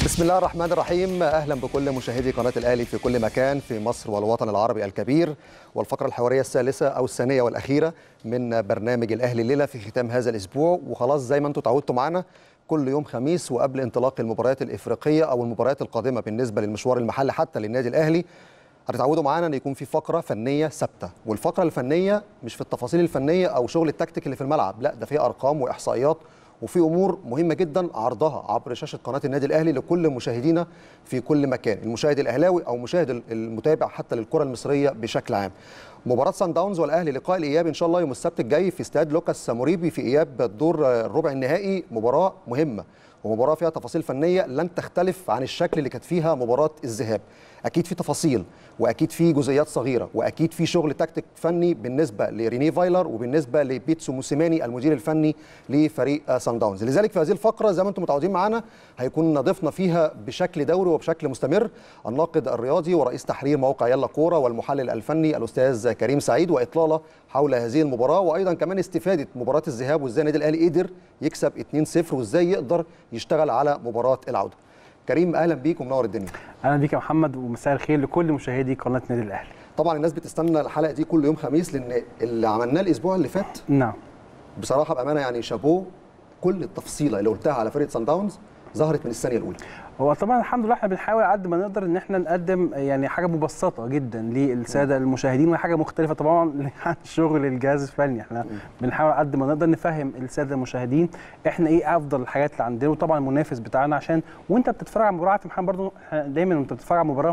بسم الله الرحمن الرحيم اهلا بكل مشاهدي قناه الاهلي في كل مكان في مصر والوطن العربي الكبير والفقره الحواريه الثالثه او الثانيه والاخيره من برنامج الاهلي الليله في ختام هذا الاسبوع وخلاص زي ما انتم تعودتوا معانا كل يوم خميس وقبل انطلاق المباريات الافريقيه او المباريات القادمه بالنسبه للمشوار المحلي حتى للنادي الاهلي هتتعودوا معانا ان يكون في فقره فنيه ثابته والفقره الفنيه مش في التفاصيل الفنيه او شغل التكتيك اللي في الملعب لا ده فيها ارقام واحصائيات وفي امور مهمه جدا عرضها عبر شاشه قناه النادي الاهلي لكل مشاهدينا في كل مكان المشاهد الاهلاوي او مشاهد المتابع حتى للكره المصريه بشكل عام مباراه سان داونز والاهلي لقاء الاياب ان شاء الله يوم السبت الجاي في استاد لوكاس ساموريبي في اياب الدور الربع النهائي مباراه مهمه ومباراه فيها تفاصيل فنيه لن تختلف عن الشكل اللي كانت فيها مباراه الذهاب اكيد في تفاصيل واكيد في جزئيات صغيره واكيد في شغل تكتيك فني بالنسبه لريني فايلر وبالنسبه لبيتسو موسيماني المدير الفني لفريق سان داونز لذلك في هذه الفقره زي ما انتم متعودين معانا هيكون ضيفنا فيها بشكل دوري وبشكل مستمر الناقد الرياضي ورئيس تحرير موقع يلا كوره والمحلل الفني الاستاذ كريم سعيد واطلاله حول هذه المباراه وايضا كمان استفاده مباراه الذهاب وازاي النادي الاهلي قدر يكسب 2-0 وازاي يقدر يشتغل على مباراه العوده كريم اهلا بيك ومنور الدنيا اهلا بيك يا محمد ومساء الخير لكل مشاهدي قناه النادي الاهلي طبعا الناس بتستنى الحلقه دي كل يوم خميس لان اللي عملناه الاسبوع اللي فات نعم بصراحه بامانه يعني شابوه كل التفصيله اللي قلتها على فرقه سان داونز ظهرت من الثانيه الاولى هو طبعا الحمد لله احنا بنحاول قد ما نقدر ان احنا نقدم يعني حاجه مبسطه جدا للساده المشاهدين وحاجه مختلفه طبعا عن شغل الجهاز الفني احنا بنحاول قد ما نقدر نفهم الساده المشاهدين احنا ايه افضل الحاجات اللي عندنا وطبعا المنافس بتاعنا عشان وانت بتتفرج على المباراه عارف يا محمد برضه دايما وانت بتتفرج على المباراه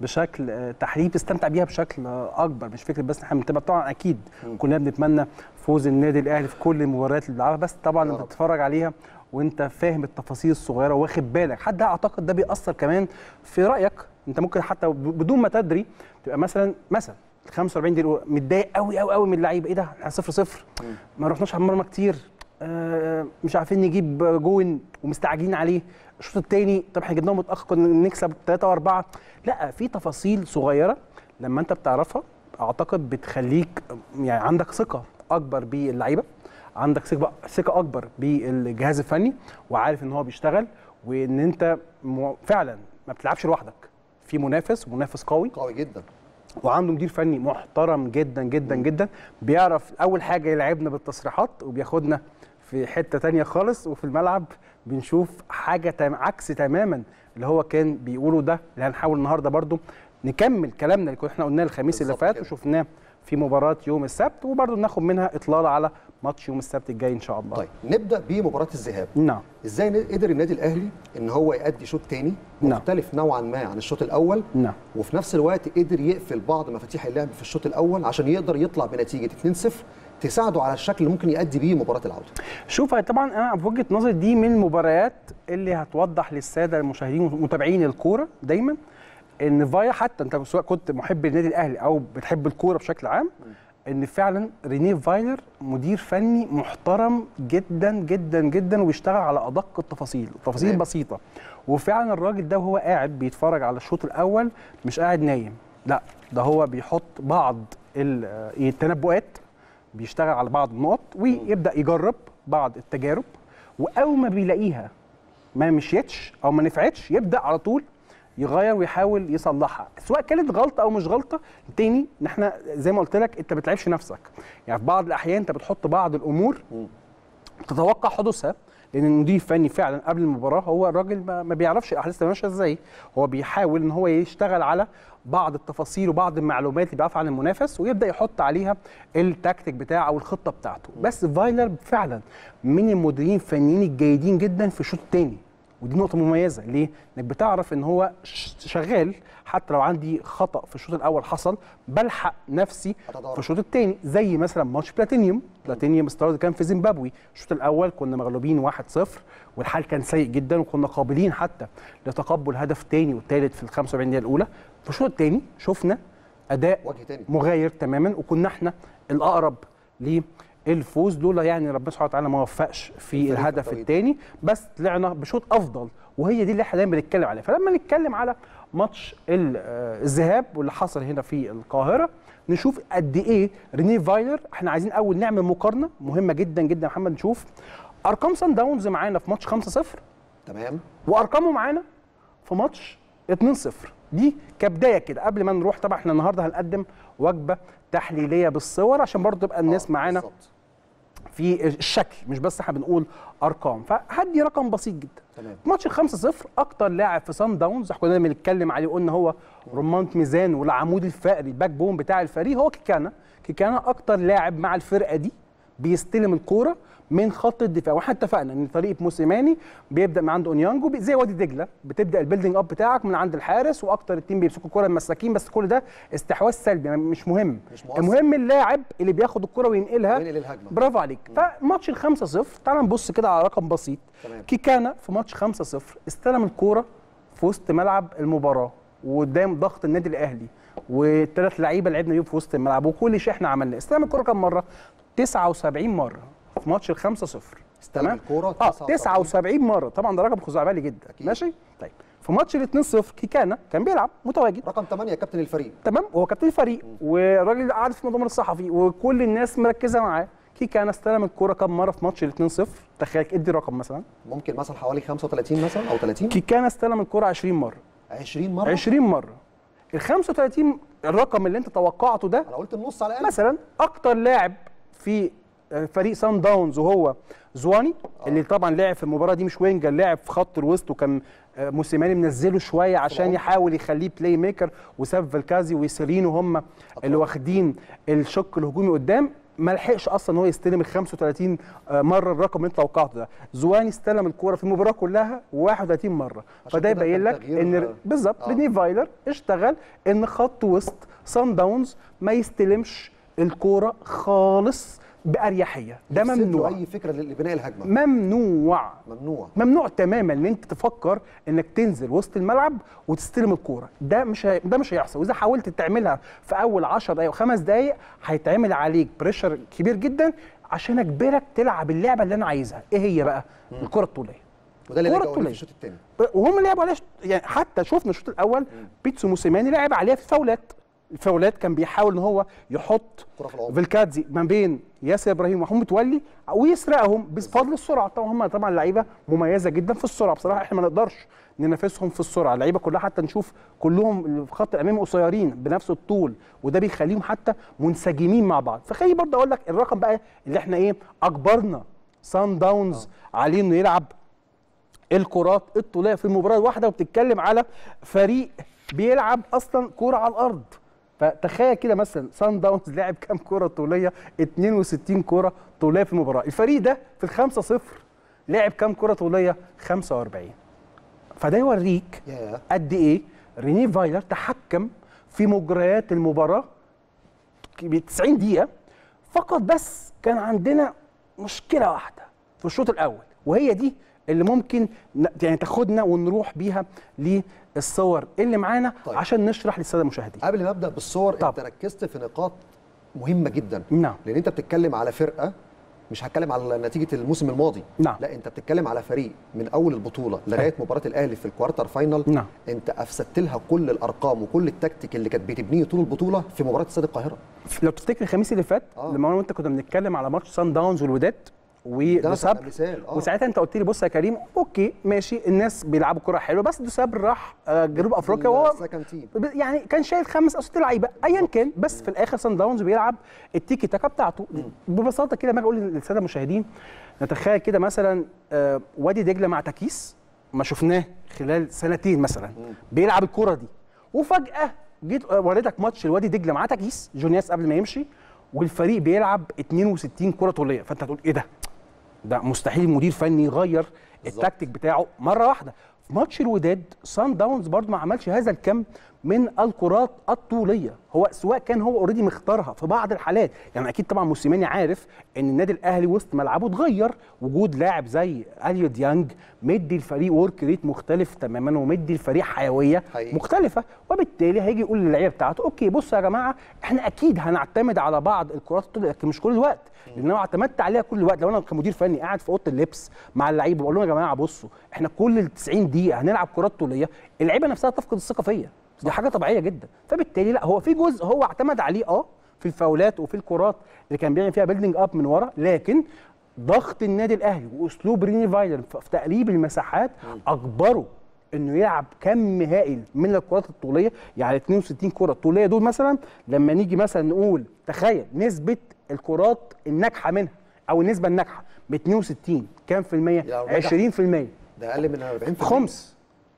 بشكل تحليلي بتستمتع بيها بشكل اكبر مش فكره بس احنا بنتابع طبعا اكيد كلنا بنتمنى فوز النادي الاهلي في كل المباريات اللي بيلعبها بس طبعا لما بتتفرج عليها وانت فاهم التفاصيل الصغيره واخد بالك حد اعتقد ده بيأثر كمان في رايك انت ممكن حتى بدون ما تدري تبقى مثلا مثلا ال 45 دقيقه متضايق قوي قوي قوي من اللعيبه ايه ده احنا 0 0 ما رحناش على المرمى كتير آه مش عارفين نجيب جون ومستعجلين عليه الشوط الثاني طب احنا جبناهم متاخر كنا نكسب 3 و4 لا في تفاصيل صغيره لما انت بتعرفها اعتقد بتخليك يعني عندك ثقه اكبر باللعيبه عندك ثقه ثقه اكبر بالجهاز الفني وعارف ان هو بيشتغل وان انت فعلا ما بتلعبش لوحدك في منافس منافس قوي قوي جدا وعنده مدير فني محترم جدا جدا جدا بيعرف اول حاجه يلعبنا بالتصريحات وبياخدنا في حته تانية خالص وفي الملعب بنشوف حاجه تم عكس تماما اللي هو كان بيقوله ده اللي هنحاول النهارده برده نكمل كلامنا اللي احنا قلناه الخميس اللي فات وشفناه في مباراه يوم السبت وبرده ناخد منها اطلاله على ماتش يوم السبت الجاي ان شاء الله طيب نبدا بمباراه الذهاب نعم ازاي قدر النادي الاهلي ان هو يأدي شوط تاني مختلف نعم. نوعا ما عن الشوط الاول نعم وفي نفس الوقت قدر يقفل بعض مفاتيح اللعب في الشوط الاول عشان يقدر يطلع بنتيجه 2-0 تساعده على الشكل اللي ممكن يأدي بيه مباراه العوده شوف طبعا انا في وجهه نظري دي من المباريات اللي هتوضح للساده المشاهدين ومتابعين الكوره دايما ان فايا حتى انت سواء كنت محب النادي الاهلي او بتحب الكوره بشكل عام ان فعلا رينيه فايلر مدير فني محترم جدا جدا جدا وبيشتغل على ادق التفاصيل التفاصيل بسيطه وفعلا الراجل ده وهو قاعد بيتفرج على الشوط الاول مش قاعد نايم لا ده هو بيحط بعض التنبؤات بيشتغل على بعض النقط ويبدا يجرب بعض التجارب واول ما بيلاقيها ما مشيتش او ما نفعتش يبدا على طول يغير ويحاول يصلحها سواء كانت غلطه او مش غلطه تاني ان احنا زي ما قلت لك انت ما بتلعبش نفسك يعني في بعض الاحيان انت بتحط بعض الامور تتوقع حدوثها لان المدير الفني فعلا قبل المباراه هو الراجل ما بيعرفش الاحداث ماشيه ازاي هو بيحاول ان هو يشتغل على بعض التفاصيل وبعض المعلومات اللي بيعرفها عن المنافس ويبدا يحط عليها التكتيك بتاعه او الخطه بتاعته بس فايلر فعلا من المديرين الفنيين الجيدين جدا في الشوط الثاني ودي نقطه مميزه ليه انك بتعرف ان هو شغال حتى لو عندي خطا في الشوط الاول حصل بلحق نفسي في الشوط الثاني زي مثلا ماتش بلاتينيوم بلاتينيوم ستارز كان في زيمبابوي الشوط الاول كنا مغلوبين 1-0 والحال كان سيء جدا وكنا قابلين حتى لتقبل هدف ثاني والثالث في ال 45 دقيقه الاولى في الشوط الثاني شفنا اداء مغاير تماما وكنا احنا الاقرب ليه الفوز لولا يعني ربنا سبحانه وتعالى ما وفقش في الهدف الثاني بس طلعنا بشوط افضل وهي دي اللي احنا دايما بنتكلم عليها فلما نتكلم على ماتش الذهاب واللي حصل هنا في القاهره نشوف قد ايه ريني فايلر احنا عايزين اول نعمل مقارنه مهمه جدا جدا يا محمد نشوف ارقام سان داونز معانا في ماتش 5-0 تمام وارقامه معانا في ماتش 2-0 دي كبدايه كده قبل ما نروح طبعا احنا النهارده هنقدم وجبه تحليليه بالصور عشان برضو تبقى الناس آه، معانا بالظبط. في الشكل مش بس احنا بنقول ارقام فهدي رقم بسيط جدا تمام. ماتش ال 5-0 اكتر لاعب في سان داونز احنا كنا بنتكلم عليه قلنا هو رمانة ميزان والعمود الفقري الباك بون بتاع الفريق هو كيكانا كيكانا اكتر لاعب مع الفرقه دي بيستلم الكوره من خط الدفاع واحنا اتفقنا ان فريق موسيماني بيبدا من عند اونيانجو بي- زي وادي دجله بتبدا البيلدينج اب بتاعك من عند الحارس واكتر التيم بيمسكوا الكوره المساكين بس كل ده استحواذ سلبي يعني مش مهم مش مؤثر. المهم اللاعب اللي بياخد الكوره وينقلها وينقل الهجمة. برافو عليك فماتش ال 5 0 تعال نبص كده على رقم بسيط تمام. كيكانا في ماتش 5 0 استلم الكوره في وسط ملعب المباراه وقدام ضغط النادي الاهلي والثلاث لعيبه لعبنا بيهم في وسط الملعب وكل شيء احنا عملناه استلم الكوره كام مره 79 مره في ماتش ال 5 0 استلم الكرة اه 79 79 مره طبعا ده رقم خزعبلي جدا أكيد. ماشي طيب في ماتش ال 2 0 كيكانا كان بيلعب متواجد رقم 8 كابتن الفريق تمام وهو كابتن الفريق والراجل قاعد في المؤتمر الصحفي وكل الناس مركزه معاه كيكانا استلم الكوره كام مره في ماتش ال 2 0 تخيل ادي رقم مثلا ممكن مثلا حوالي 35 مثلا او 30 كيكانا استلم الكوره 20 مره 20 مره 20 مره ال 35 الرقم اللي انت توقعته ده انا قلت النص على الاقل مثلا اكتر لاعب في آه، فريق سان داونز وهو زواني اللي طبعا لعب في المباراه دي مش وينجر لعب في خط الوسط وكان آه، موسيماني منزله شويه عشان العمق. يحاول يخليه بلاي ميكر وساب فالكازي وسيرينو هم اللي واخدين الشق الهجومي قدام ما لحقش اصلا ان هو يستلم ال 35 آه، مره الرقم اللي انت توقعته ده زواني استلم الكوره في المباراه كلها 31 مره عشان فده كده يبين كان لك تغيير، ان آه، بالظبط آه. ريني فايلر اشتغل ان خط وسط سان داونز ما يستلمش الكوره خالص باريحيه ده يفسد له ممنوع اي فكره لبناء الهجمه ممنوع ممنوع ممنوع تماما ان انت تفكر انك تنزل وسط الملعب وتستلم الكوره ده مش هي... ده مش هيحصل واذا حاولت تعملها في اول 10 دقائق وخمس دقائق هيتعمل عليك بريشر كبير جدا عشان اجبرك تلعب اللعبه اللي انا عايزها ايه هي بقى الكره الطوليه وده اللي كرة رجعوا ليه طولية. في الشوط الثاني وهم لعبوا عليها شت- يعني حتى شفنا الشوط الاول بيتسو موسيماني لعب عليها في فاولات الفاولات كان بيحاول ان هو يحط كرة في العمق. فيلكاتزي ما بين ياسر ابراهيم ومحمود متولي ويسرقهم بفضل السرعه طبعا هم طبعا لعيبه مميزه جدا في السرعه بصراحه احنا ما نقدرش ننافسهم في السرعه اللعيبه كلها حتى نشوف كلهم اللي في خط الامامي قصيرين بنفس الطول وده بيخليهم حتى منسجمين مع بعض فخليني برضه اقول لك الرقم بقى اللي احنا ايه اجبرنا سان داونز عليه انه يلعب الكرات الطوليه في المباراه الواحده وبتتكلم على فريق بيلعب اصلا كوره على الارض فتخيل كده مثلا سان داونز لعب كام كوره طوليه 62 كوره طوليه في المباراه الفريق ده في الخمسة صفر لعب كام كوره طوليه 45 فده يوريك ياه. قد ايه ريني فايلر تحكم في مجريات المباراه ب 90 دقيقه فقط بس كان عندنا مشكله واحده في الشوط الاول وهي دي اللي ممكن ن- يعني تاخدنا ونروح بيها للصور اللي معانا طيب. عشان نشرح للساده المشاهدين قبل ما ابدا بالصور طب. انت ركزت في نقاط مهمه جدا نعم. لان انت بتتكلم على فرقه مش هتكلم على نتيجه الموسم الماضي نعم. لا انت بتتكلم على فريق من اول البطوله لغايه مباراه الاهلي في الكوارتر فاينل نعم. انت افسدت لها كل الارقام وكل التكتيك اللي كانت بتبنيه طول البطوله في مباراه استاد القاهره لو تفتكر الخميس اللي فات آه. لما انا وانت كنا بنتكلم على ماتش سان داونز والوداد ده مثلا ودوساب مثال اه وساعتها انت قلت لي بص يا كريم اوكي ماشي الناس بيلعبوا كره حلوه بس دوساب راح آه، جنوب افريقيا وهو السكند تيم ب- يعني كان شايل خمس او ست لعيبه ايا كان بس في الاخر سان داونز بيلعب التيكي تاكا بتاعته ببساطه كده ما اقول للساده المشاهدين نتخيل كده مثلا آه، وادي دجله مع تكيس ما شفناه خلال سنتين مثلا بيلعب الكره دي وفجاه جيت آه، وريتك ماتش الوادي دجله مع تكيس جونياس قبل ما يمشي والفريق بيلعب 62 كره طوليه فانت هتقول ايه ده ده مستحيل مدير فني يغير التكتيك بتاعه مره واحده في ماتش الوداد سان داونز برضه ما عملش هذا الكم من الكرات الطوليه هو سواء كان هو اوريدي مختارها في بعض الحالات يعني اكيد طبعا موسيماني عارف ان النادي الاهلي وسط ملعبه اتغير وجود لاعب زي اليو ديانج مدي الفريق ورك ريت مختلف تماما ومدي الفريق حيويه حقيقي. مختلفه وبالتالي هيجي يقول للعيبه بتاعته اوكي بصوا يا جماعه احنا اكيد هنعتمد على بعض الكرات الطوليه لكن مش كل الوقت لان لو اعتمدت عليها كل الوقت لو انا كمدير فني قاعد في اوضه اللبس مع اللعيبه بقول لهم يا جماعه بصوا احنا كل ال 90 دقيقه هنلعب كرات طوليه اللعيبه نفسها تفقد الثقه فيا دي حاجه طبيعيه جدا فبالتالي لا هو في جزء هو اعتمد عليه اه في الفاولات وفي الكرات اللي كان بيعمل فيها بيلدينج اب من ورا لكن ضغط النادي الاهلي واسلوب ريني فايلر في في تقريب المساحات اجبره انه يلعب كم هائل من الكرات الطوليه يعني 62 كره طوليه دول مثلا لما نيجي مثلا نقول تخيل نسبه الكرات الناجحه منها او النسبه الناجحه ب 62 كام في الميه؟ يا راجل. 20 في الميه ده اقل من 40 خمس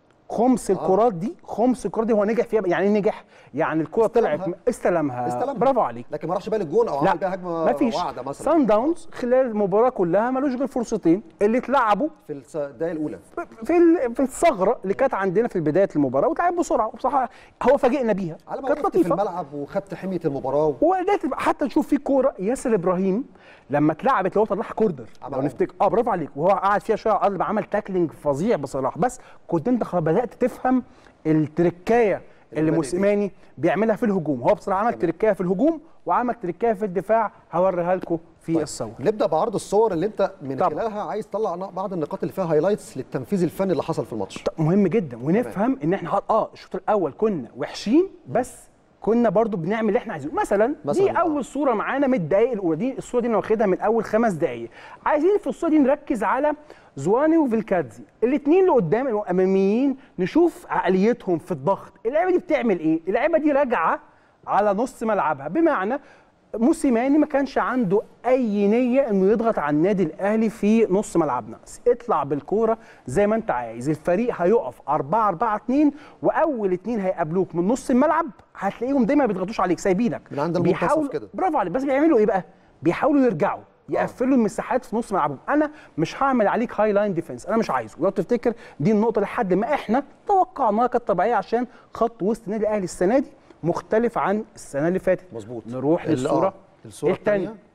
خمس الكرات دي خمس الكرات دي هو نجح فيها يعني ايه نجح؟ يعني الكره طلعت استلمها. استلمها استلمها. برافو عليك لكن ما راحش بقى للجون او عمل بيها هجمه مفيش واعده مثلا سان داونز خلال المباراه كلها ملوش غير فرصتين اللي اتلعبوا في الس- الدقيقه الاولى في ال- في الثغره اللي كانت عندنا في بدايه المباراه واتلعب بسرعه وبصراحه هو فاجئنا بيها على ما كانت وقفت في لطيفه الملعب وخدت حميه المباراه وده تبقى حتى نشوف في كوره ياسر ابراهيم لما اتلعبت اللي هو طلعها كوردر عمل لو عمر. نفتكر اه برافو عليك وهو قعد فيها شويه قلب عمل تاكلينج فظيع بصراحه بس كنت انت خلاص بدات تفهم التركايه اللي بادئ موسيماني بيعملها في الهجوم هو بصراحه عمل تركايه في الهجوم وعمل تركايه في الدفاع هوريها لكم في الصور نبدا بعرض الصور اللي انت من طبعا. خلالها عايز تطلع بعض النقاط اللي فيها هايلايتس للتنفيذ الفني اللي حصل في الماتش مهم جدا ونفهم ان احنا حط- اه الشوط الاول كنا وحشين بس كنا برضو بنعمل اللي احنا عايزينه مثلا, مثلاً، دي آه. اول صوره معانا من الدقائق الاولى دي الصوره دي انا واخدها من اول خمس دقائق عايزين في الصوره دي نركز على زواني وفيلكادزي الاثنين اللي قدام الاماميين نشوف عقليتهم في الضغط اللعيبه دي بتعمل ايه اللعيبه دي راجعه على نص ملعبها بمعنى موسيماني ما كانش عنده اي نيه انه يضغط على النادي الاهلي في نص ملعبنا اطلع بالكوره زي ما انت عايز الفريق هيقف 4 4 2 واول اتنين هيقابلوك من نص الملعب هتلاقيهم دايما ما بيضغطوش عليك سايبينك من عند المنتصف بيحاولوا- كده. برافو عليك بس بيعملوا ايه بقى بيحاولوا يرجعوا يقفلوا المساحات في نص ملعبهم انا مش هعمل عليك هاي لاين ديفense انا مش عايزه لو تفتكر دي النقطه لحد ما احنا توقعناها كانت طبيعيه عشان خط وسط النادي الاهلي السنه دي مختلف عن السنه اللي فاتت مظبوط نروح ال- للصوره آه، الصوره الثانيه الثانيه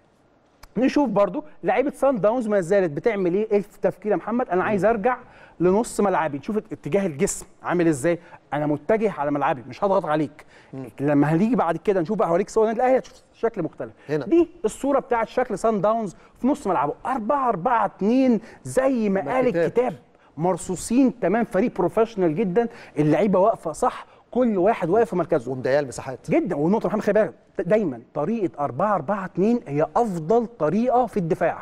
نشوف برضو لعيبه سان داونز ما زالت بتعمل ايه ايه التفكير يا محمد انا عايز ارجع لنص ملعبي نشوف اتجاه الجسم عامل ازاي انا متجه على ملعبي مش هضغط عليك لما هنيجي بعد كده نشوف بقى هوريك صور النادي الاهلي هتشوف شكل مختلف هنا. دي الصوره بتاعت شكل سان داونز في نص ملعبه 4 4 2 زي ما قال الكتاب. الكتاب مرصوصين تمام فريق بروفيشنال جدا اللعيبه واقفه صح كل واحد واقف في مركزه ومضيقه المساحات جدا والنقطه محمد خلي بالك دايما طريقه 4 4 2 هي افضل طريقه في الدفاع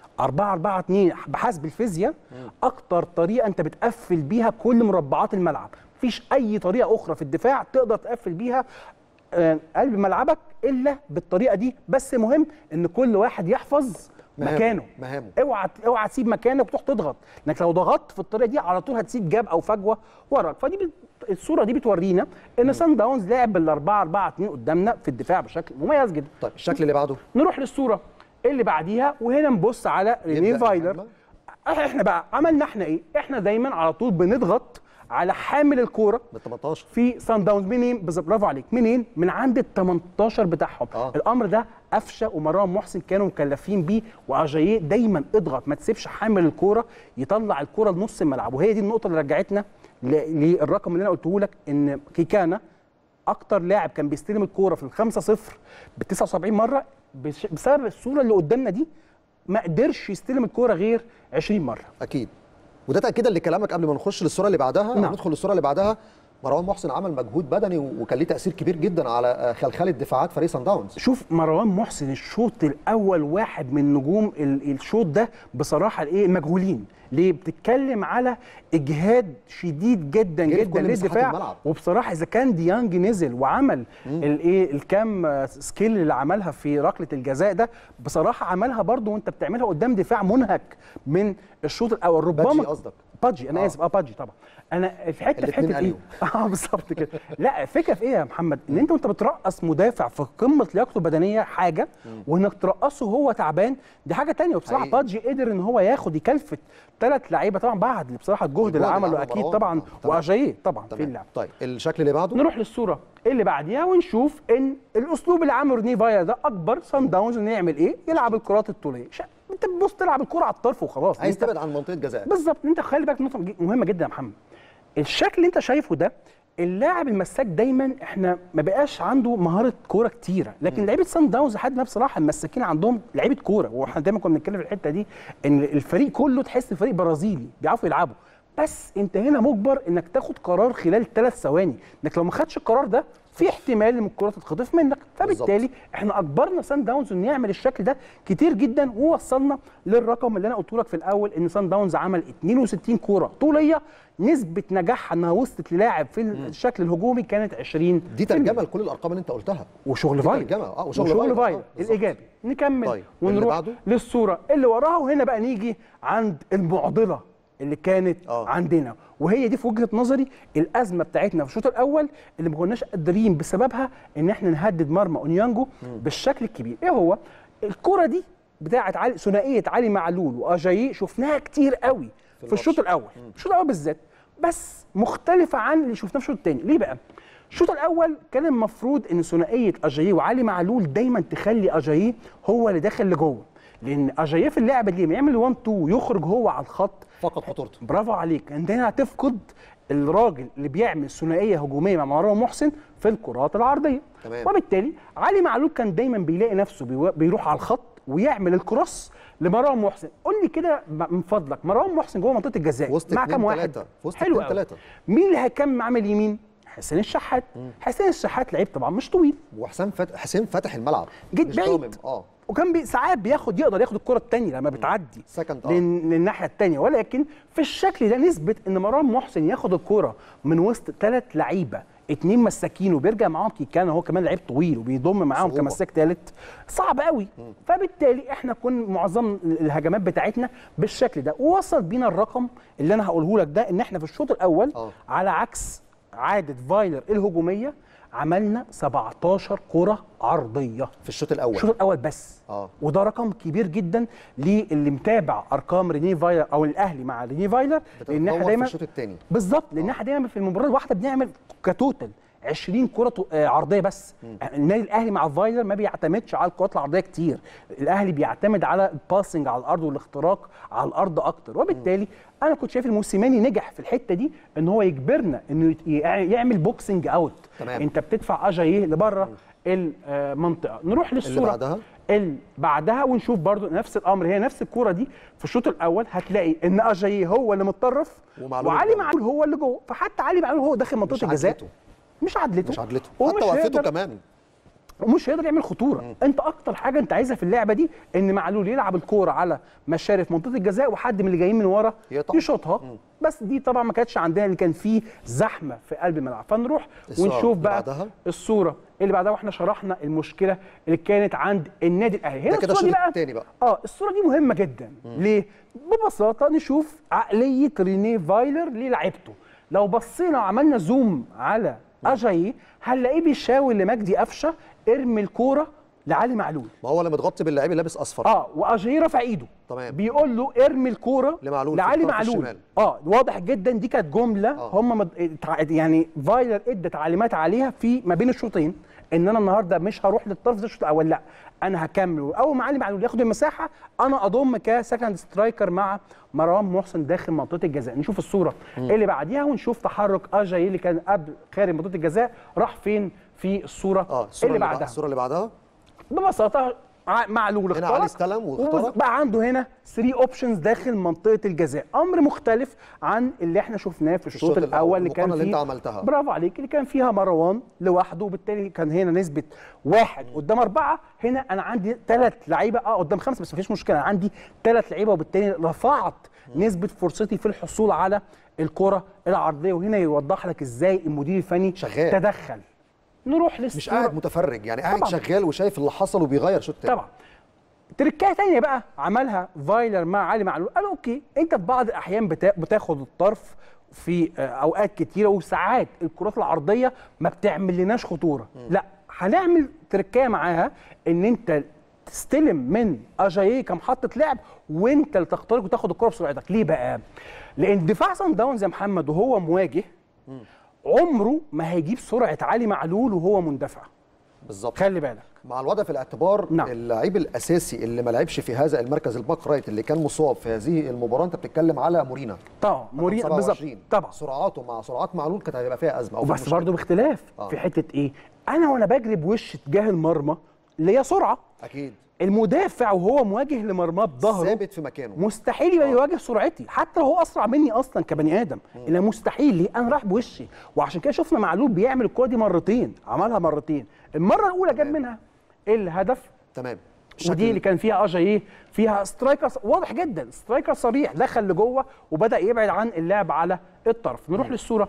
4 4 2 بحسب الفيزياء اكتر طريقه انت بتقفل بيها كل مربعات الملعب مفيش اي طريقه اخرى في الدفاع تقدر تقفل بيها آه، قلب ملعبك الا بالطريقه دي بس مهم ان كل واحد يحفظ مهامه، مكانه مهامه. اوعى اوعى تسيب مكانك وتروح تضغط لانك لو ضغطت في الطريقه دي على طول هتسيب جاب او فجوه وراك فدي بت... الصوره دي بتورينا ان سان داونز لعب بال 4 4 2 قدامنا في الدفاع بشكل مميز جدا طيب الشكل اللي بعده نروح للصوره اللي بعديها وهنا نبص على ريني يبدأ فايلر محمد. احنا بقى عملنا احنا ايه احنا دايما على طول بنضغط على حامل الكوره من 18 في سان داونز منين بالظبط برافو عليك منين من عند ال 18 بتاعهم آه. الامر ده قفشه ومروان محسن كانوا مكلفين بيه واجاييه دايما اضغط ما تسيبش حامل الكوره يطلع الكوره لنص الملعب وهي دي النقطه اللي رجعتنا ل- للرقم اللي انا قلته لك ان كيكانا اكتر لاعب كان بيستلم الكوره في الخمسة صفر ب 79 مره بش- بسبب الصوره اللي قدامنا دي ما قدرش يستلم الكوره غير 20 مره اكيد وده تاكيدا لكلامك قبل ما نخش للصوره اللي بعدها نعم. نعم. ندخل للصوره اللي بعدها مروان محسن عمل مجهود بدني وكان ليه تاثير كبير جدا على آه، خلخله دفاعات فريق سان داونز شوف مروان محسن الشوط الاول واحد من نجوم ال- الشوط ده بصراحه الايه المجهولين ليه بتتكلم على اجهاد شديد جدا جري في جدا كل مساحات للدفاع الملعب. وبصراحه اذا كان ديانج نزل وعمل الايه الكام آه، سكيل اللي عملها في ركله الجزاء ده بصراحه عملها برضو وانت بتعملها قدام دفاع منهك من الشوط الاول ربما بادجي قصدك. بادجي انا آه. اسف اه بادجي طبعا انا في حته في الاتنين حته ايه قالوا. اه بالظبط كده لا الفكره في ايه يا محمد ان انت وانت بترقص مدافع في قمه لياقته البدنيه حاجه وانك ترقصه وهو تعبان دي حاجه تانية وبصراحه حقيقي. بادجي قدر ان هو ياخد يكلفت ثلاث لعيبه طبعا بعد بصراحه الجهد اللي اللي عمله عمله اكيد مروان. طبعا آه، تمام. واجاييه طبعا في تمام اللعب طيب الشكل اللي بعده نروح للصوره اللي بعديها ونشوف ان الاسلوب اللي عمله ريني فاير ده اكبر سان داونز انه يعمل ايه يلعب الكرات الطوليه شا- انت بتبص تلعب الكره على الطرف وخلاص عايز أنت- تبعد عن منطقه جزاء بالظبط انت خلي بالك نقطه ج- مهمه جدا يا محمد الشكل اللي انت شايفه ده اللاعب المساك دايما احنا ما بقاش عنده مهاره كوره كتيره لكن لعيبه سان داونز لحد ما بصراحه المساكين عندهم لعيبه كوره واحنا دايما كنا بنتكلم في الحته دي ان الفريق كله تحس فريق برازيلي بيعرفوا يلعبوا بس انت هنا مجبر انك تاخد قرار خلال ثلاث ثواني انك لو ما خدش القرار ده في احتمال ان الكره تتخطف منك فبالتالي احنا اجبرنا سان داونز انه يعمل الشكل ده كتير جدا ووصلنا للرقم اللي انا قلته لك في الاول ان سان داونز عمل 62 كوره طوليه نسبه نجاحها انها وصلت للاعب في الشكل الهجومي كانت 20 دي ترجمه لكل الارقام اللي انت قلتها وشغل دي فايل ترجمة، اه وشغل وشغل فايل، فايل آه، بالظبط. الايجابي نكمل طيب، اللي ونروح بعده؟ للصوره اللي وراها وهنا بقى نيجي عند المعضله اللي كانت آه. عندنا وهي دي في وجهه نظري الازمه بتاعتنا في الشوط الاول اللي ما كناش قادرين بسببها ان احنا نهدد مرمى اونيانجو بالشكل الكبير ايه هو الكره دي بتاعت علي ثنائيه علي معلول واجاييه شفناها كتير قوي في, في الشوط الاول الشوط الاول بالذات بس مختلفه عن اللي شفناه في الشوط الثاني ليه بقى الشوط الاول كان المفروض ان ثنائيه اجاييه وعلي معلول دايما تخلي اجاييه هو اللي داخل لجوه لان اجاييه في اللعبه دي لما يعمل 1 2 ويخرج هو على الخط فقط خطورته برافو عليك انت هنا هتفقد الراجل اللي بيعمل ثنائيه هجوميه مع مروان محسن في الكرات العرضيه تمام. وبالتالي علي معلول كان دايما بيلاقي نفسه بيو- بيروح على الخط ويعمل الكروس لمروان محسن قول لي كده ب- من فضلك مروان محسن جوه منطقه الجزاء وسط مع اتنين كام واحد تلاتة. في وسط حلو اتنين قوي. تلاتة. مين اللي هيكمل عامل يمين حسين الشحات حسين الشحات لعيب طبعا مش طويل وحسام فت... حسين فتح الملعب جيت مش بعيد ضامن. اه وكان بي ساعات بياخد يقدر ياخد الكره الثانيه لما بتعدي Second، آه. لل- للناحيه الثانيه ولكن في الشكل ده نسبه ان مروان محسن ياخد الكره من وسط ثلاث لعيبه اتنين مساكين وبيرجع معاهم كيكان هو كمان لعيب طويل وبيضم معاهم صعوبة. كمساك ثالث صعب قوي فبالتالي احنا كنا معظم الهجمات بتاعتنا بالشكل ده ووصل بينا الرقم اللي انا هقوله لك ده ان احنا في الشوط الاول آه. على عكس عاده فايلر الهجوميه عملنا 17 كره عرضيه في الشوط الاول الشوط الاول بس آه. وده رقم كبير جدا للي متابع ارقام ريني فايلر او الاهلي مع ريني فايلر لان بتتطور احنا في دايما الشوط التاني. بالظبط لان احنا دايما في المباراه الواحده بنعمل كتوتال 20 كره تو- آه، عرضيه بس يعني النادي الاهلي مع فايلر ما بيعتمدش على الكرات العرضيه كتير الاهلي بيعتمد على الباسنج على الارض والاختراق على الارض اكتر وبالتالي انا كنت شايف الموسيماني نجح في الحته دي ان هو يجبرنا انه يت- يع- يعمل بوكسنج اوت تمام. انت بتدفع اجاييه لبره المنطقه نروح للصوره بعدها؟ اللي بعدها ونشوف برضو نفس الامر هي نفس الكوره دي في الشوط الاول هتلاقي ان اجاييه هو اللي متطرف ومعلول وعلي قدامه. معلول هو اللي جوه فحتى علي معلول هو داخل منطقه مش الجزاء عدلته. مش عدلته مش عدلته ومش حتى وقفته هيقدر- كمان ومش هيقدر يعمل خطوره انت اكتر حاجه انت عايزها في اللعبه دي ان معلول يلعب الكوره على مشارف منطقه الجزاء وحد من اللي جايين من ورا يقطع. يشوطها بس دي طبعا ما كانتش عندنا اللي كان فيه زحمه في قلب الملعب فنروح الصورة ونشوف اللي بقى بعدها. الصوره اللي بعدها واحنا شرحنا المشكله اللي كانت عند النادي الاهلي هنا ده كده الصورة دي الشوط التاني بقى. اه الصوره دي مهمه جدا ليه ببساطه نشوف عقليه رينيه فايلر للاعيبته لو بصينا وعملنا زوم على اجاييه هنلاقيه بيشاور لمجدي قفشه ارمي الكوره لعلي معلول ما هو اللي متغطي باللاعب اللي لابس اصفر اه واجاييه رافع ايده تمام. بيقول له ارمي الكوره لمعلول في لعلي الطرف معلول الشمال. اه واضح جدا دي كانت جمله آه. هم مد... تع- يعني فايلر ادى تعليمات عليها في ما بين الشوطين ان انا النهارده مش هروح للطرف ده الشوط الاول لا انا هكمل اول ما علي معلول ياخد المساحه انا اضم كسكند سترايكر مع مروان محسن داخل منطقه الجزاء نشوف الصوره اللي بعديها ونشوف تحرك اجاي اللي كان قبل خارج منطقه الجزاء راح فين في الصوره, اه الصوره اللي اللي, بعدها بعدها الصوره اللي بعدها ببساطه ع- معلول هنا اخترق علي استلم واخترق. بقى عنده هنا 3 اوبشنز داخل منطقه الجزاء امر مختلف عن اللي احنا شفناه في الشوط الشوط الأول، الاول اللي كان المقارنة فيه اللي أنت عملتها. برافو عليك اللي كان فيها مروان لوحده وبالتالي كان هنا نسبه واحد قدام اربعه هنا انا عندي ثلاث لعيبه اه قدام خمسه بس مفيش مشكله انا عندي ثلاث لعيبه وبالتالي رفعت نسبه فرصتي في الحصول على الكره العرضيه وهنا يوضح لك ازاي المدير الفني شغال. تدخل نروح مش للصورة. قاعد متفرج يعني قاعد طبعاً. شغال وشايف اللي حصل وبيغير شوط تاني طبعا تركايه تانية بقى عملها فايلر مع علي معلول قال اوكي انت في بعض الاحيان بتا... بتاخد الطرف في آه، اوقات كتيره وساعات الكرات العرضيه ما بتعمل لناش خطوره لا هنعمل تركايه معاها ان انت تستلم من اجاييه كمحطه لعب وانت اللي تخترق وتاخد الكره بسرعتك ليه بقى لان دفاع سان داونز يا محمد وهو مواجه عمره ما هيجيب سرعه علي معلول وهو مندفع بالظبط خلي بالك مع الوضع في الاعتبار نعم. اللعيب الاساسي اللي ما لعبش في هذا المركز الباك رايت اللي كان مصاب في هذه المباراه انت بتتكلم على مورينا طبعا مورينا رقم بالظبط 27. طبعا سرعاته مع سرعات معلول كانت هيبقى فيها ازمه أو في بس مشكلة. برضه باختلاف آه. في حته ايه انا وانا بجري بوش اتجاه المرمى اللي هي سرعه اكيد المدافع وهو مواجه لمرماه بظهره ثابت في مكانه مستحيل يبقى يواجه سرعتي حتى لو هو اسرع مني اصلا كبني ادم الا مستحيل ليه انا رايح بوشي وعشان كده شفنا معلول بيعمل الكوره دي مرتين عملها مرتين المره الاولى جاب منها الهدف تمام ودي اللي كان فيها اجاييه فيها سترايكر واضح جدا سترايكر صريح دخل لجوه وبدا يبعد عن اللعب على الطرف نروح للصوره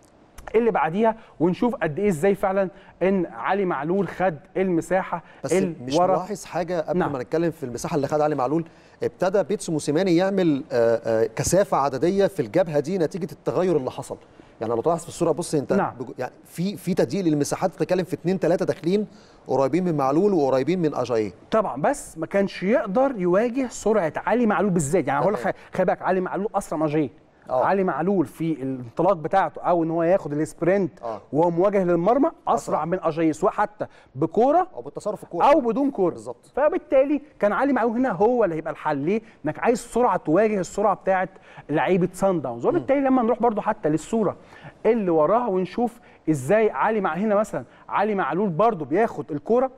اللي بعديها ونشوف قد ايه ازاي فعلا ان علي معلول خد المساحه بس مش ورا ملاحظ حاجه قبل نعم. ما نتكلم في المساحه اللي خد علي معلول ابتدى بيتسو موسيماني يعمل آه، آه، كثافه عدديه في الجبهه دي نتيجه التغير اللي حصل يعني لو تلاحظ في الصوره بص انت نعم. بج- يعني في في تضييق للمساحات بتتكلم في اثنين ثلاثه داخلين قريبين من معلول وقريبين من اجاييه طبعا بس ما كانش يقدر يواجه سرعه علي معلول بالذات يعني هقول لك خلي بالك علي معلول اسرع من اجاييه آه. علي معلول في الانطلاق بتاعته او ان هو ياخد السبرنت آه. وهو مواجه للمرمى اسرع, أسرع. من اجاييه سواء حتى بكوره او بالتصرف الكوره او بدون كوره بالظبط. فبالتالي كان علي معلول هنا هو اللي هيبقى الحل ليه انك عايز سرعه تواجه السرعه بتاعه لعيبه سان داونز وبالتالي لما نروح برضو حتى للصوره اللي وراها ونشوف ازاي علي مع هنا مثلا علي معلول برضو بياخد الكوره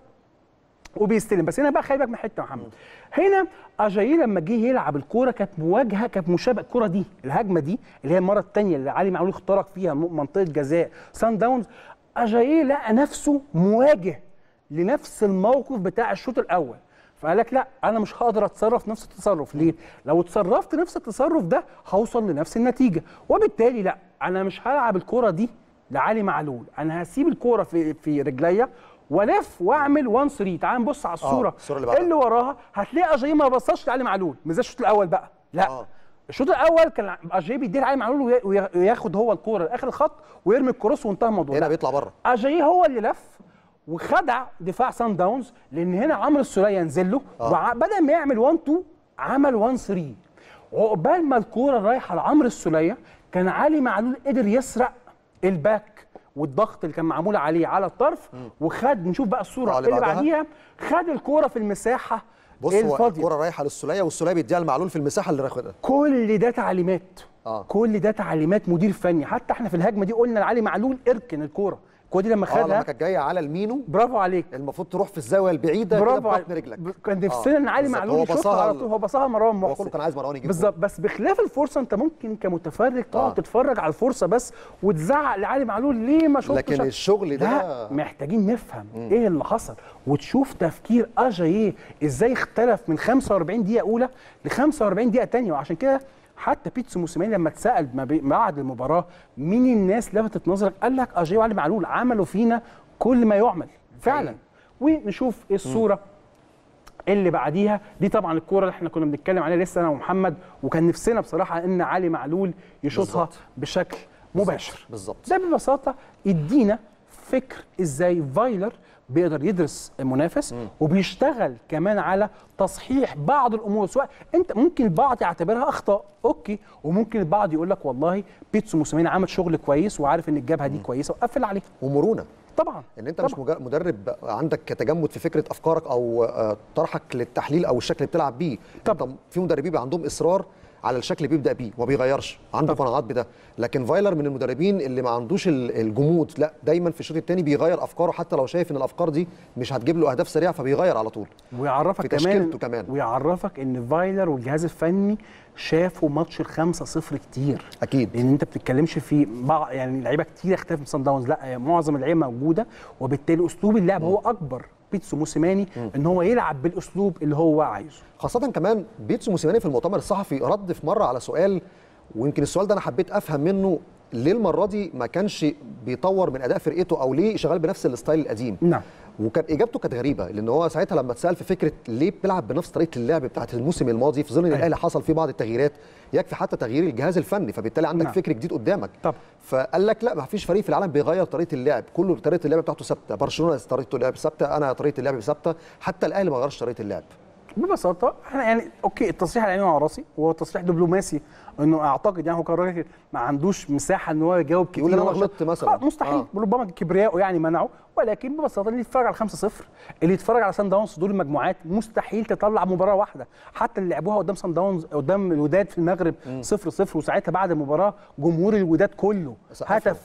وبيستلم بس هنا بقى خلي بالك من حته يا محمد هنا اجاييه لما جه يلعب الكوره كانت مواجهه كانت مشابهه الكوره دي الهجمه دي اللي هي المره الثانيه اللي علي معلول اخترق فيها م- منطقه جزاء سان داونز اجاييه لقى نفسه مواجه لنفس الموقف بتاع الشوط الاول فقال لك لا انا مش هقدر اتصرف نفس التصرف ليه لو اتصرفت نفس التصرف ده هوصل لنفس النتيجه وبالتالي لا انا مش هلعب الكوره دي لعلي معلول انا هسيب الكوره في في رجليا والف واعمل 1 3 تعال نبص على الصوره الصورة اللي بعدها. اللي وراها هتلاقي اجاي ما بصاش لعلي معلول مش زي الشوط الاول بقى لا آه. الشوط الاول كان اجاي بيدي لعلي معلول وي- وي- وياخد هو الكوره لاخر الخط ويرمي الكروس وانتهى الموضوع هنا لا. بيطلع بره اجاي هو اللي لف وخدع دفاع سان داونز لان هنا عمرو السوليه نزل له وبدل ما يعمل 1 2 عمل 1 3 وعقبال ما الكوره رايحه لعمرو السوليه كان علي معلول قدر يسرق الباك والضغط اللي كان معمول عليه على الطرف وخد نشوف بقى الصوره آه، اللي اللي بعدها. بعديها خد الكوره في المساحه بص هو الفاضيه الكوره رايحه للسوليه والسوليه بيديها لمعلول في المساحه اللي راخدها كل ده تعليمات آه. كل ده تعليمات مدير فني حتى احنا في الهجمه دي قلنا لعلي معلول اركن الكوره الكوره دي لما اه لما خدها كانت جايه على المينو برافو عليك المفروض تروح في الزاويه البعيده كده برافو ببطن عليك رجلك ب- كان نفسنا ان علي بالظبط. معلول هو يشوطها بصاها على ال- طول هو بصاها مروان هو محسن كان عايز مروان يجيب بالظبط بس بخلاف الفرصه انت ممكن كمتفرج تقعد آه. تتفرج على الفرصه بس وتزعق لعلي معلول ليه ما شفتش لكن الشغل ده لا محتاجين نفهم ايه اللي حصل وتشوف تفكير اجاييه ازاي اختلف من 45 دقيقه اولى ل 45 دقيقه ثانيه وعشان كده حتى بيتسو موسيماني لما اتسال ما بي- بعد المباراه مين الناس لفتت نظرك قال لك اجاييه وعلي معلول عملوا فينا كل ما يعمل فعلا ونشوف الصوره اللي بعديها دي طبعا الكوره اللي احنا كنا بنتكلم عليها لسه انا ومحمد وكان نفسنا بصراحه ان علي معلول يشوطها بالظبط. بشكل مباشر بالظبط ده ببساطه يدينا فكر ازاي فايلر بيقدر يدرس المنافس وبيشتغل كمان على تصحيح بعض الامور سواء انت ممكن البعض يعتبرها اخطاء اوكي وممكن البعض يقول لك والله بيتسو موسيماني عمل شغل كويس وعارف ان الجبهه دي كويسه وقفل عليه ومرونه طبعا ان انت طبعا. مش مجا- مدرب عندك تجمد في فكره افكارك او آه، طرحك للتحليل او الشكل اللي بتلعب بيه طبعا. انت في مدربين بيبقى عندهم اصرار على الشكل اللي بيبدا بيه وما بيغيرش عنده قناعات بده لكن فايلر من المدربين اللي ما عندوش ال- الجمود لا دايما في الشوط الثاني بيغير افكاره حتى لو شايف ان الافكار دي مش هتجيب له اهداف سريعه فبيغير على طول ويعرفك في كمان تشكيلته كمان. ويعرفك ان فايلر والجهاز الفني شافوا ماتش الخمسة صفر كتير أكيد. لان انت بتتكلمش في بعض يعني لعيبه كتير اختلف من صن داونز لا معظم اللعيبه موجوده وبالتالي اسلوب اللعب هو اكبر بيتسو موسيماني ان هو يلعب بالاسلوب اللي هو عايزه خاصة كمان بيتسو موسيماني في المؤتمر الصحفي رد في مرة على سؤال ويمكن السؤال ده أنا حبيت أفهم منه ليه المرة دي ما كانش بيطور من أداء فرقته أو ليه شغال بنفس الستايل القديم نعم. وكان إجابته كانت غريبة لأن هو ساعتها لما اتسأل في فكرة ليه بتلعب بنفس طريقة اللعب بتاعت الموسم الماضي في ظل إن أيوة. الأهلي حصل فيه بعض التغييرات يكفي حتى تغيير الجهاز الفني فبالتالي عندك نعم. فكر جديد قدامك طبعا. فقال لك لا ما فيش فريق في العالم بيغير طريقه اللعب كله طريقه اللعب بتاعته ثابته برشلونه طريقه اللعب ثابته انا طريقه اللعب ثابته حتى الاهلي ما غيرش طريقه اللعب ببساطه احنا يعني اوكي التصريح العيني على راسي وهو تصريح دبلوماسي انه اعتقد يعني هو كان راجل ما عندوش مساحه ان هو يجاوب كتير يقول إن أنا هو غلطت شا- مثلاً. خلاص مستحيل آه. ربما كبرياءه يعني منعه ولكن ببساطه اللي يتفرج على 5-0 اللي يتفرج على سان داونز في دور المجموعات مستحيل تطلع مباراه واحده حتى اللي لعبوها قدام سان داونز قدام الوداد في المغرب 0-0 وساعتها بعد المباراه جمهور الوداد كله سقف له. هتف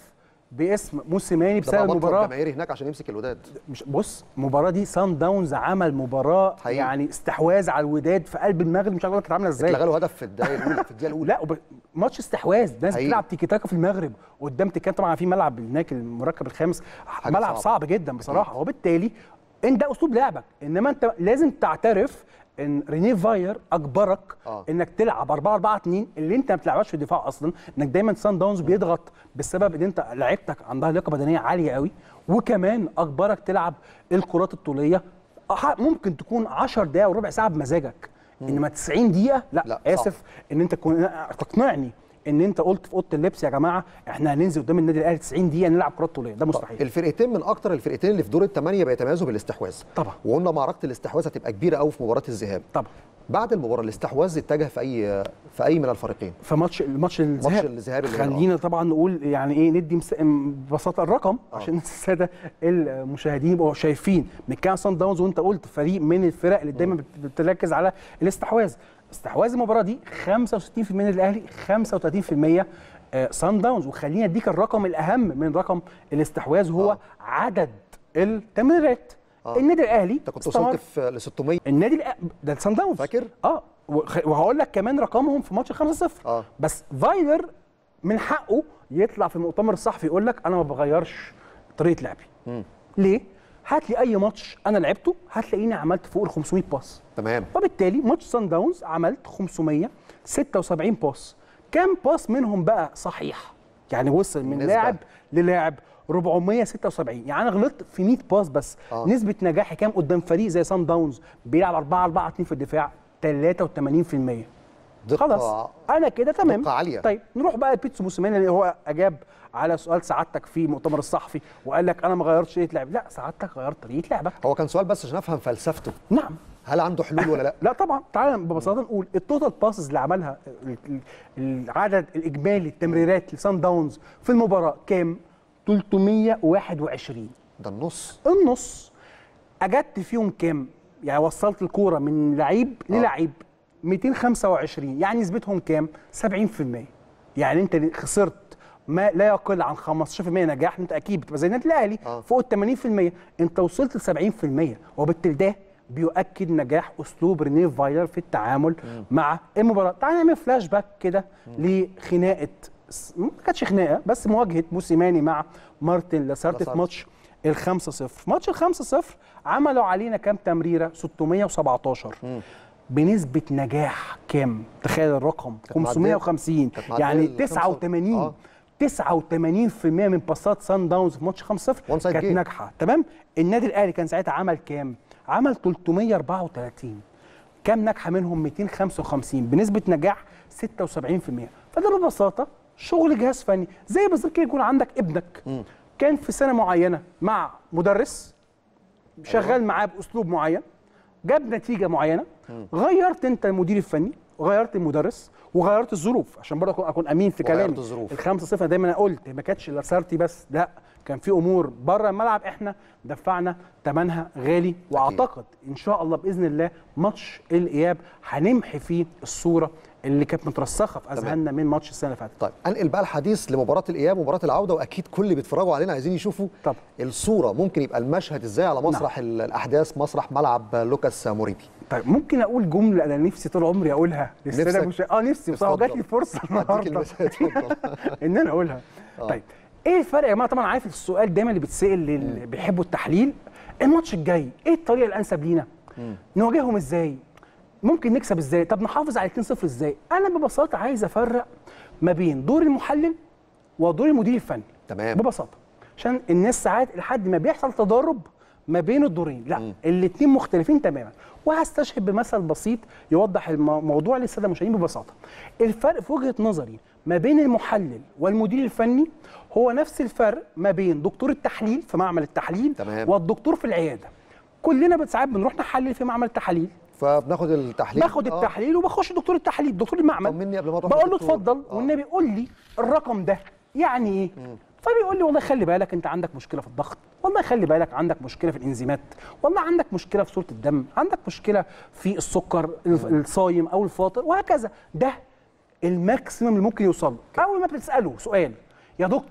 باسم موسيماني ده بقى بسبب مطلب المباراه جماهيري هناك عشان يمسك الوداد مش بص المباراه دي سان داونز عمل مباراه حقيقي. يعني استحواذ على الوداد في قلب المغرب مش عارف أقول لك كانت عامله ازاي اتلغى له هدف في الدقيقه الاولى في الدقيقه الاولى لا وب... ماتش استحواذ ناس حقيقي. بتلعب تيكي تاكا في المغرب قدام تيكان طبعا في ملعب هناك المركب الخامس ملعب صعب. صعب, صعب جدا بصراحه وبالتالي انت ده اسلوب لعبك انما انت لازم تعترف ان رينيه فاير اجبرك آه. انك تلعب 4 4 2 اللي انت ما بتلعبهاش في الدفاع اصلا انك دايما سان داونز بيضغط بسبب ان انت لعيبتك عندها لياقه بدنيه عاليه قوي وكمان اجبرك تلعب الكرات الطوليه أح- ممكن تكون 10 دقائق وربع ساعه بمزاجك انما 90 دقيقه لا, لا، لا صعب. اسف ان انت تكون تقنعني ان انت قلت في اوضه اللبس يا جماعه احنا هننزل قدام النادي الاهلي 90 دقيقه نلعب كرات طوليه ده مستحيل الفرقتين من اكتر الفرقتين اللي في دور الثمانيه بيتميزوا بالاستحواذ طبعا. وقلنا معركه الاستحواذ هتبقى كبيره قوي في مباراه الذهاب طبعا بعد المباراه الاستحواذ اتجه في اي في اي من الفريقين في ماتش الماتش الذهاب الذهاب اللي هنا، خلينا طبعا نقول يعني ايه ندي مس- ببساطه الرقم عشان الساده المشاهدين يبقوا شايفين بنتكلم عن سان داونز وانت قلت فريق من الفرق اللي دايما بت- بتركز على الاستحواذ استحواذ المباراه دي 65% من الاهلي 35% آه، سان داونز وخليني اديك الرقم الاهم من رقم الاستحواذ هو آه. عدد التمريرات آه. النادي الاهلي انت كنت استمر- وصلت في ل 600 النادي الأ... ده سان داونز فاكر؟ اه وخ- وهقول لك كمان رقمهم في ماتش 5-0 آه. بس فايلر من حقه يطلع في المؤتمر الصحفي يقول لك انا ما بغيرش طريقه لعبي ليه؟ هات لي اي ماتش انا لعبته هتلاقيني عملت فوق ال 500 باس تمام وبالتالي ماتش سان داونز عملت 576 باس كام باس منهم بقى صحيح يعني وصل من نسبة. لاعب للاعب 476 يعني انا غلطت في 100 باس بس آه. آه. نسبه نجاحي كام قدام فريق زي سان داونز بيلعب 4 4 2 في الدفاع 83% دقه خلاص انا كده تمام دقة عالية. طيب نروح بقى لبيتسو موسيماني اللي هو اجاب على سؤال سعادتك في المؤتمر الصحفي وقال لك انا ما غيرتش طريقه لعب لا سعادتك غيرت طريقه لعبك هو كان سؤال بس عشان افهم فلسفته نعم هل عنده حلول ولا لا لا طبعا تعالى ببساطه نقول التوتال باسز اللي عملها ال- ال- العدد الاجمالي التمريرات لسان داونز في المباراه كام 321 ده النص النص اجدت فيهم كام يعني وصلت الكوره من لعيب للعيب 225 يعني نسبتهم كام 70% يعني انت خسرت ما لا يقل عن 15% نجاح انت اكيد بتبقى زي النادي الاهلي آه. فوق ال 80% انت وصلت ل 70% وبالتالي ده بيؤكد نجاح اسلوب رينيه فايلر في التعامل مع المباراه تعال نعمل فلاش باك كده لخناقه ما كانتش خناقه بس مواجهه موسيماني مع مارتن لاسارت في لاسارت. ماتش الخمسة صفر ماتش الخمسة صفر عملوا علينا كام تمريرة 617 بنسبة نجاح كام تخيل الرقم كانت معدية- 550 كانت معدية يعني ال 89 آه. 89% من باصات سان داونز في ماتش 5 0 One side كانت game. ناجحه تمام النادي الاهلي كان ساعتها عمل كام عمل 334 كام ناجحه منهم 255 بنسبه نجاح 76% فده ببساطه شغل جهاز فني زي بالظبط كده يكون عندك ابنك كان في سنه معينه مع مدرس شغال معاه باسلوب معين جاب نتيجه معينه غيرت انت المدير الفني وغيرت المدرس وغيرت الظروف عشان برضه اكون اكون امين في وغيرت كلامي الظروف. الخمسة صفر دايما انا قلت ما كانتش لاسارتي بس لا كان في امور بره الملعب احنا دفعنا ثمنها غالي واعتقد ان شاء الله باذن الله ماتش الاياب هنمحي فيه الصوره اللي كانت مترسخه في اذهاننا من ماتش السنه اللي فاتت طيب انقل بقى الحديث لمباراه الاياب ومباراه العوده واكيد كل اللي بيتفرجوا علينا عايزين يشوفوا طبعا. الصوره ممكن يبقى المشهد ازاي على مسرح ال- الاحداث مسرح ملعب لوكاس موريبي طيب ممكن اقول جمله انا نفسي طول عمري اقولها للساده نفسك؟ المشا- اه نفسي بصراحه اتفضل. جات لي فرصه اديك النهارده المثال اتفضل ان انا اقولها طيب ايه الفرق يا جماعه طبعا عارف السؤال دايما اللي بيتسال للي بيحبوا التحليل الماتش الجاي ايه الطريقه الانسب لينا نواجههم ازاي ممكن نكسب ازاي طب نحافظ على 2-0 ازاي انا ببساطه عايز افرق ما بين دور المحلل ودور المدير الفني تمام. ببساطه عشان الناس ساعات لحد ما بيحصل تضارب ما بين الدورين لا الاثنين مختلفين تماما وهستشهد بمثل بسيط يوضح الموضوع للساده المشاهدين ببساطه الفرق في وجهه نظري ما بين المحلل والمدير الفني هو نفس الفرق ما بين دكتور التحليل في معمل التحليل تمام. والدكتور في العياده كلنا ساعات بنروح نحلل في معمل التحاليل فبناخد التحليل باخد آه. التحليل وبخش دكتور التحليل دكتور المعمل طمني قبل ما تروح بقول له للدكتور. اتفضل آه. والنبي قول لي الرقم ده يعني ايه فبيقول لي والله خلي بالك انت عندك مشكله في الضغط والله خلي بالك عندك مشكله في الانزيمات والله عندك مشكله في صوره الدم عندك مشكله في السكر الف- الصايم او الفاطر وهكذا ده الماكسيمم اللي ممكن يوصل له اول ما بتساله سؤال يا دكتور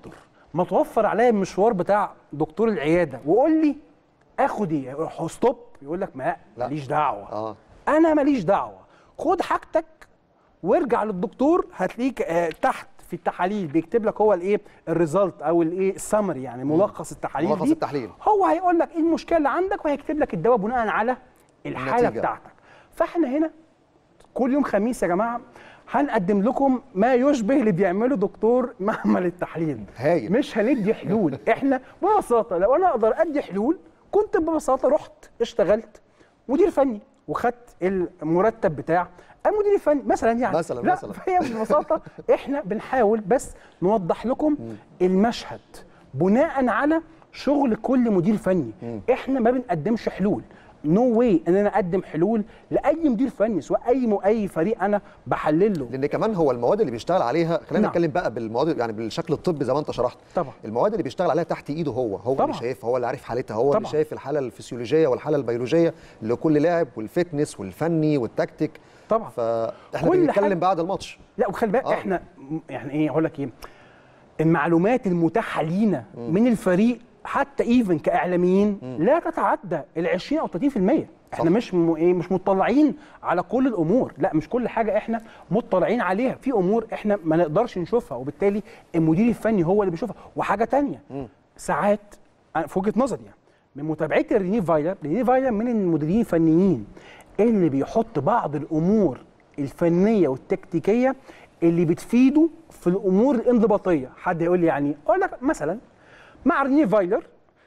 ما توفر عليا المشوار بتاع دكتور العياده وقول لي اخد ايه يروح ستوب يقول لك ما لا. ماليش دعوه اه انا ماليش دعوه خد حاجتك وارجع للدكتور هتلاقيك آه، تحت في التحاليل بيكتب لك هو الايه الريزلت او الايه السمري يعني ملخص التحاليل ملخص دي التحليل. هو هيقول لك ايه المشكله اللي عندك وهيكتب لك الدواء بناء على الحاله النتيجة. بتاعتك فاحنا هنا كل يوم خميس يا جماعه هنقدم لكم ما يشبه اللي بيعمله دكتور معمل التحليل هايل. مش هندي حلول احنا ببساطه لو انا اقدر ادي حلول كنت ببساطه رحت اشتغلت مدير فني وخدت المرتب بتاع المدير الفني مثلا يعني مثلاً- لا مثلاً. فهي ببساطه احنا بنحاول بس نوضح لكم المشهد بناء على شغل كل مدير فني احنا ما بنقدمش حلول نو no واي ان انا اقدم حلول لاي مدير فني سواء اي م... اي فريق انا بحلل له لان كمان هو المواد اللي بيشتغل عليها خلينا نعم. نتكلم بقى بالمواد يعني بالشكل الطبي زي ما انت شرحت طبعا. المواد اللي بيشتغل عليها تحت ايده هو هو طبعا. اللي شايفها هو اللي عارف حالتها هو اللي طبعا. شايف الحاله الفسيولوجيه والحاله البيولوجيه لكل لاعب والفتنس والفني والتكتيك طبعا. فاحنا كل بنتكلم حاجة- بعد الماتش لا وخلي بالك آه. احنا م- يعني ايه اقول لك ايه المعلومات المتاحه لينا من الفريق حتى ايفن كاعلاميين لا تتعدى ال 20 او 30% احنا صح. مش م... ايه مش مطلعين على كل الامور لا مش كل حاجه احنا مطلعين عليها في امور احنا ما نقدرش نشوفها وبالتالي المدير الفني هو اللي بيشوفها وحاجه تانية ساعات أنا في وجهه نظري يعني من متابعتي لريني فايلر ريني فايلر من المديرين الفنيين اللي بيحط بعض الامور الفنيه والتكتيكيه اللي بتفيده في الامور الانضباطيه حد يقول لي يعني اقول لك مثلا مع ريني فايلر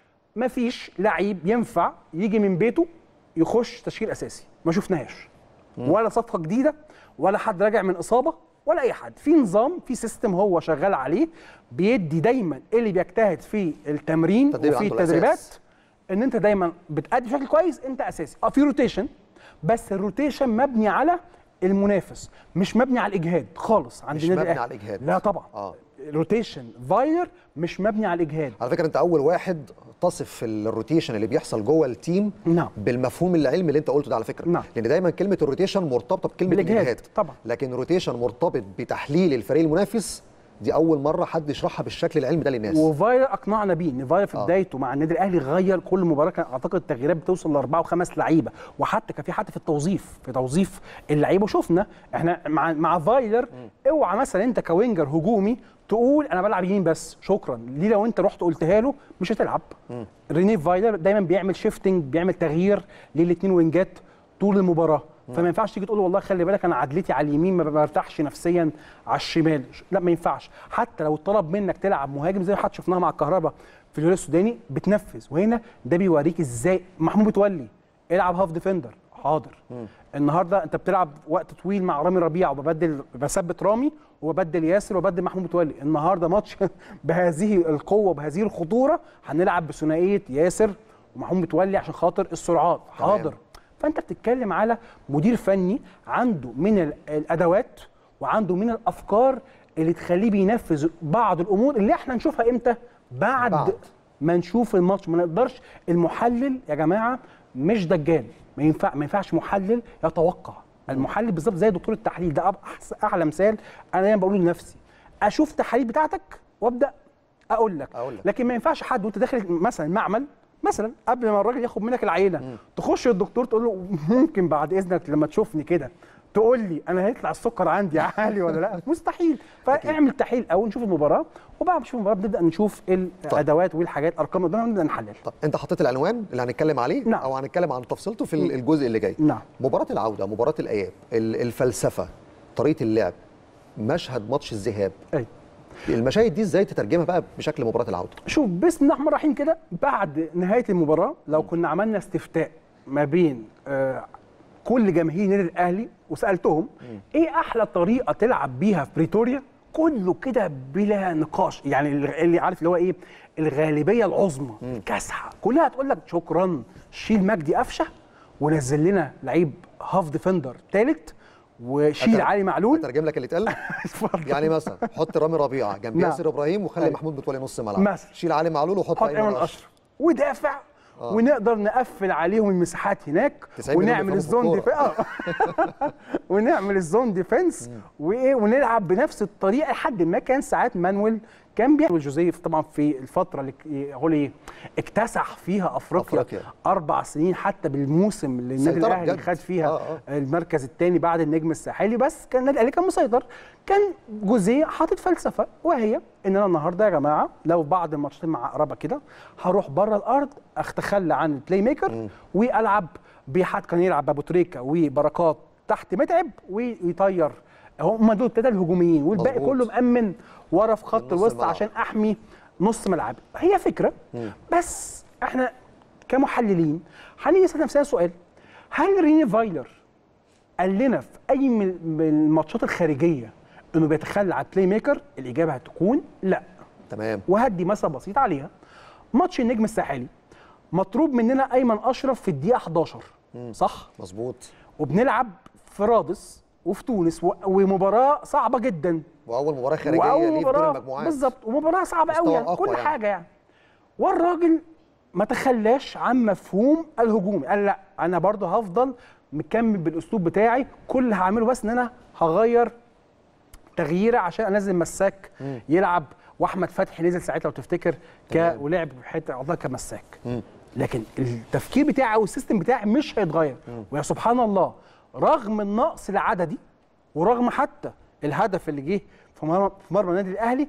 مفيش لعيب ينفع يجي من بيته يخش تشكيل اساسي ما شفناهاش ولا صفقه جديده ولا حد راجع من اصابه ولا اي حد في نظام في سيستم هو شغال عليه بيدي دايما اللي بيجتهد في التمرين التدريب وفي عنده التدريبات الأساس. ان انت دايما بتأدي بشكل كويس انت اساسي اه في روتيشن بس الروتيشن مبني على المنافس مش مبني على الاجهاد خالص عند مش النادي مبني الأهلي. على الإجهاد. لا طبعا آه. روتيشن فاير مش مبني على الاجهاد على فكره انت اول واحد تصف الروتيشن اللي بيحصل جوه التيم نعم. بالمفهوم العلمي اللي انت قلته ده على فكره نعم. لان دايما كلمه الروتيشن مرتبطه بكلمه بالإجهاد، الاجهاد طبعا. لكن روتيشن مرتبط بتحليل الفريق المنافس دي اول مره حد يشرحها بالشكل العلمي ده للناس وفاير اقنعنا بيه ان فاير في آه. بدايته مع النادي الاهلي غير كل مباراه كان اعتقد التغييرات بتوصل لاربعه وخمس لعيبه وحتى كان في حتى في التوظيف في توظيف اللعيبه وشفنا احنا مع مع فايلر اوعى مثلا انت كوينجر هجومي تقول انا بلعب يمين بس شكرا ليه لو انت رحت قلتها له مش هتلعب ريني فايلر دايما بيعمل شيفتنج بيعمل تغيير للاثنين وينجات طول المباراه فما ينفعش تيجي تقول له والله خلي بالك انا عدلتي على اليمين ما برتاحش نفسيا على الشمال لا ما ينفعش حتى لو طلب منك تلعب مهاجم زي ما حد شفناها مع الكهرباء في الهلال السوداني بتنفذ وهنا ده بيوريك ازاي محمود متولي العب هاف ديفندر حاضر النهارده انت بتلعب وقت طويل مع رامي ربيعه وببدل بثبت رامي وببدل ياسر وببدل محمود متولي النهارده ماتش بهذه القوه وبهذه الخطوره هنلعب بثنائيه ياسر ومحمود متولي عشان خاطر السرعات تمام. حاضر فانت بتتكلم على مدير فني عنده من ال- الادوات وعنده من الافكار اللي تخليه بينفذ بعض الامور اللي احنا نشوفها امتى بعد, بعد. ما نشوف الماتش ما نقدرش المحلل يا جماعه مش دجال ما ينفع ما ينفعش محلل يتوقع المحلل بالظبط زي دكتور التحليل ده أحس- اعلى مثال انا دايما بقوله لنفسي اشوف تحاليل بتاعتك وابدا اقول لك أقول لك. لكن ما ينفعش حد وانت داخل مثلا معمل مثلا قبل ما الراجل ياخد منك العينه تخش للدكتور تقول له ممكن بعد اذنك لما تشوفني كده تقول لي انا هيطلع السكر عندي عالي ولا لا مستحيل فاعمل تحليل اول نشوف المباراه وبعد ما نشوف المباراه بنبدا نشوف الادوات والحاجات ارقام قدامنا ونبدا نحلل طب انت حطيت العنوان اللي هنتكلم عليه نعم. او هنتكلم عن تفصيلته في ال- الجزء اللي جاي نعم. مباراه العوده مباراه الاياب ال- الفلسفه طريقه اللعب مشهد ماتش الذهاب أي. المشاهد دي ازاي تترجمها بقى بشكل مباراه العوده شوف بسم الله الرحمن الرحيم كده بعد نهايه المباراه لو كنا عملنا استفتاء ما بين آه كل جماهير النادي الاهلي وسالتهم ايه احلى طريقه تلعب بيها في بريتوريا كله كده بلا نقاش يعني اللي عارف اللي هو ايه الغالبيه العظمى الكاسحه كلها تقول لك شكرا شيل مجدي قفشه ونزل لنا لعيب هاف ديفندر ثالث وشيل أتر- علي معلول اترجم لك اللي اتقال اتفضل. يعني مثلا حط رامي ربيعه جنب نعم. ياسر ابراهيم وخلي أيوة. محمود متولي نص ملعب مثلا. شيل علي معلول وحط حط ايمن اشرف ودافع آه. ونقدر نقفل عليهم المساحات هناك 90 مليون ونعمل بيفهموا في الزون ديف... آه. ونعمل الزون ديفense وايه ونلعب بنفس الطريقه لحد ما كان ساعات مانويل كان بيعمل جوزيف طبعا في الفتره اللي هو ايه اكتسح فيها افريقيا, أفريقيا. اربع سنين حتى بالموسم اللي النادي سيطرة الاهلي بجد. خد فيها آه، آه. المركز الثاني بعد النجم الساحلي بس كان النادي الاهلي كان مسيطر كان جوزيه حاطط فلسفه وهي ان انا النهارده يا جماعه لو بعد الماتشين مع عقربه كده هروح بره الارض اتخلى عن البلاي ميكر والعب بحد كان يلعب بابو تريكه وبركات تحت متعب ويطير هم دول الثلاثه الهجوميين والباقي مظبوط. كله مأمن ورا في خط النص الوسط الملعب. عشان احمي نص ملعبي هي فكره بس احنا كمحللين هنيجي نسال نفسنا سؤال هل ريني فايلر قال لنا في اي من من الماتشات الخارجيه انه بيتخلى عن البلاي ميكر الاجابه هتكون لا تمام وهدي مثل بسيط عليها ماتش النجم الساحلي مطلوب مننا ايمن اشرف في الدقيقه 11 صح مظبوط وبنلعب في رادس وفي تونس و- ومباراه صعبه جدا واول مباراه خارجيه واول ليه في دور مباراه المجموعات بالظبط ومباراه صعبه مستوى قوي يعني أقوى كل يعني. حاجه يعني والراجل ما تخلاش عن مفهوم الهجومي قال لا انا برضه هفضل مكمل بالاسلوب بتاعي كل اللي هعمله بس ان انا هغير تغييره عشان انزل مساك يلعب واحمد فتحي نزل ساعتها لو تفتكر ك تمام. ولعب بحته والله كمساك لكن التفكير بتاعي او السيستم بتاعي مش هيتغير ويا سبحان الله رغم النقص العددي ورغم حتى الهدف اللي جه في مرمى في مرمى النادي الاهلي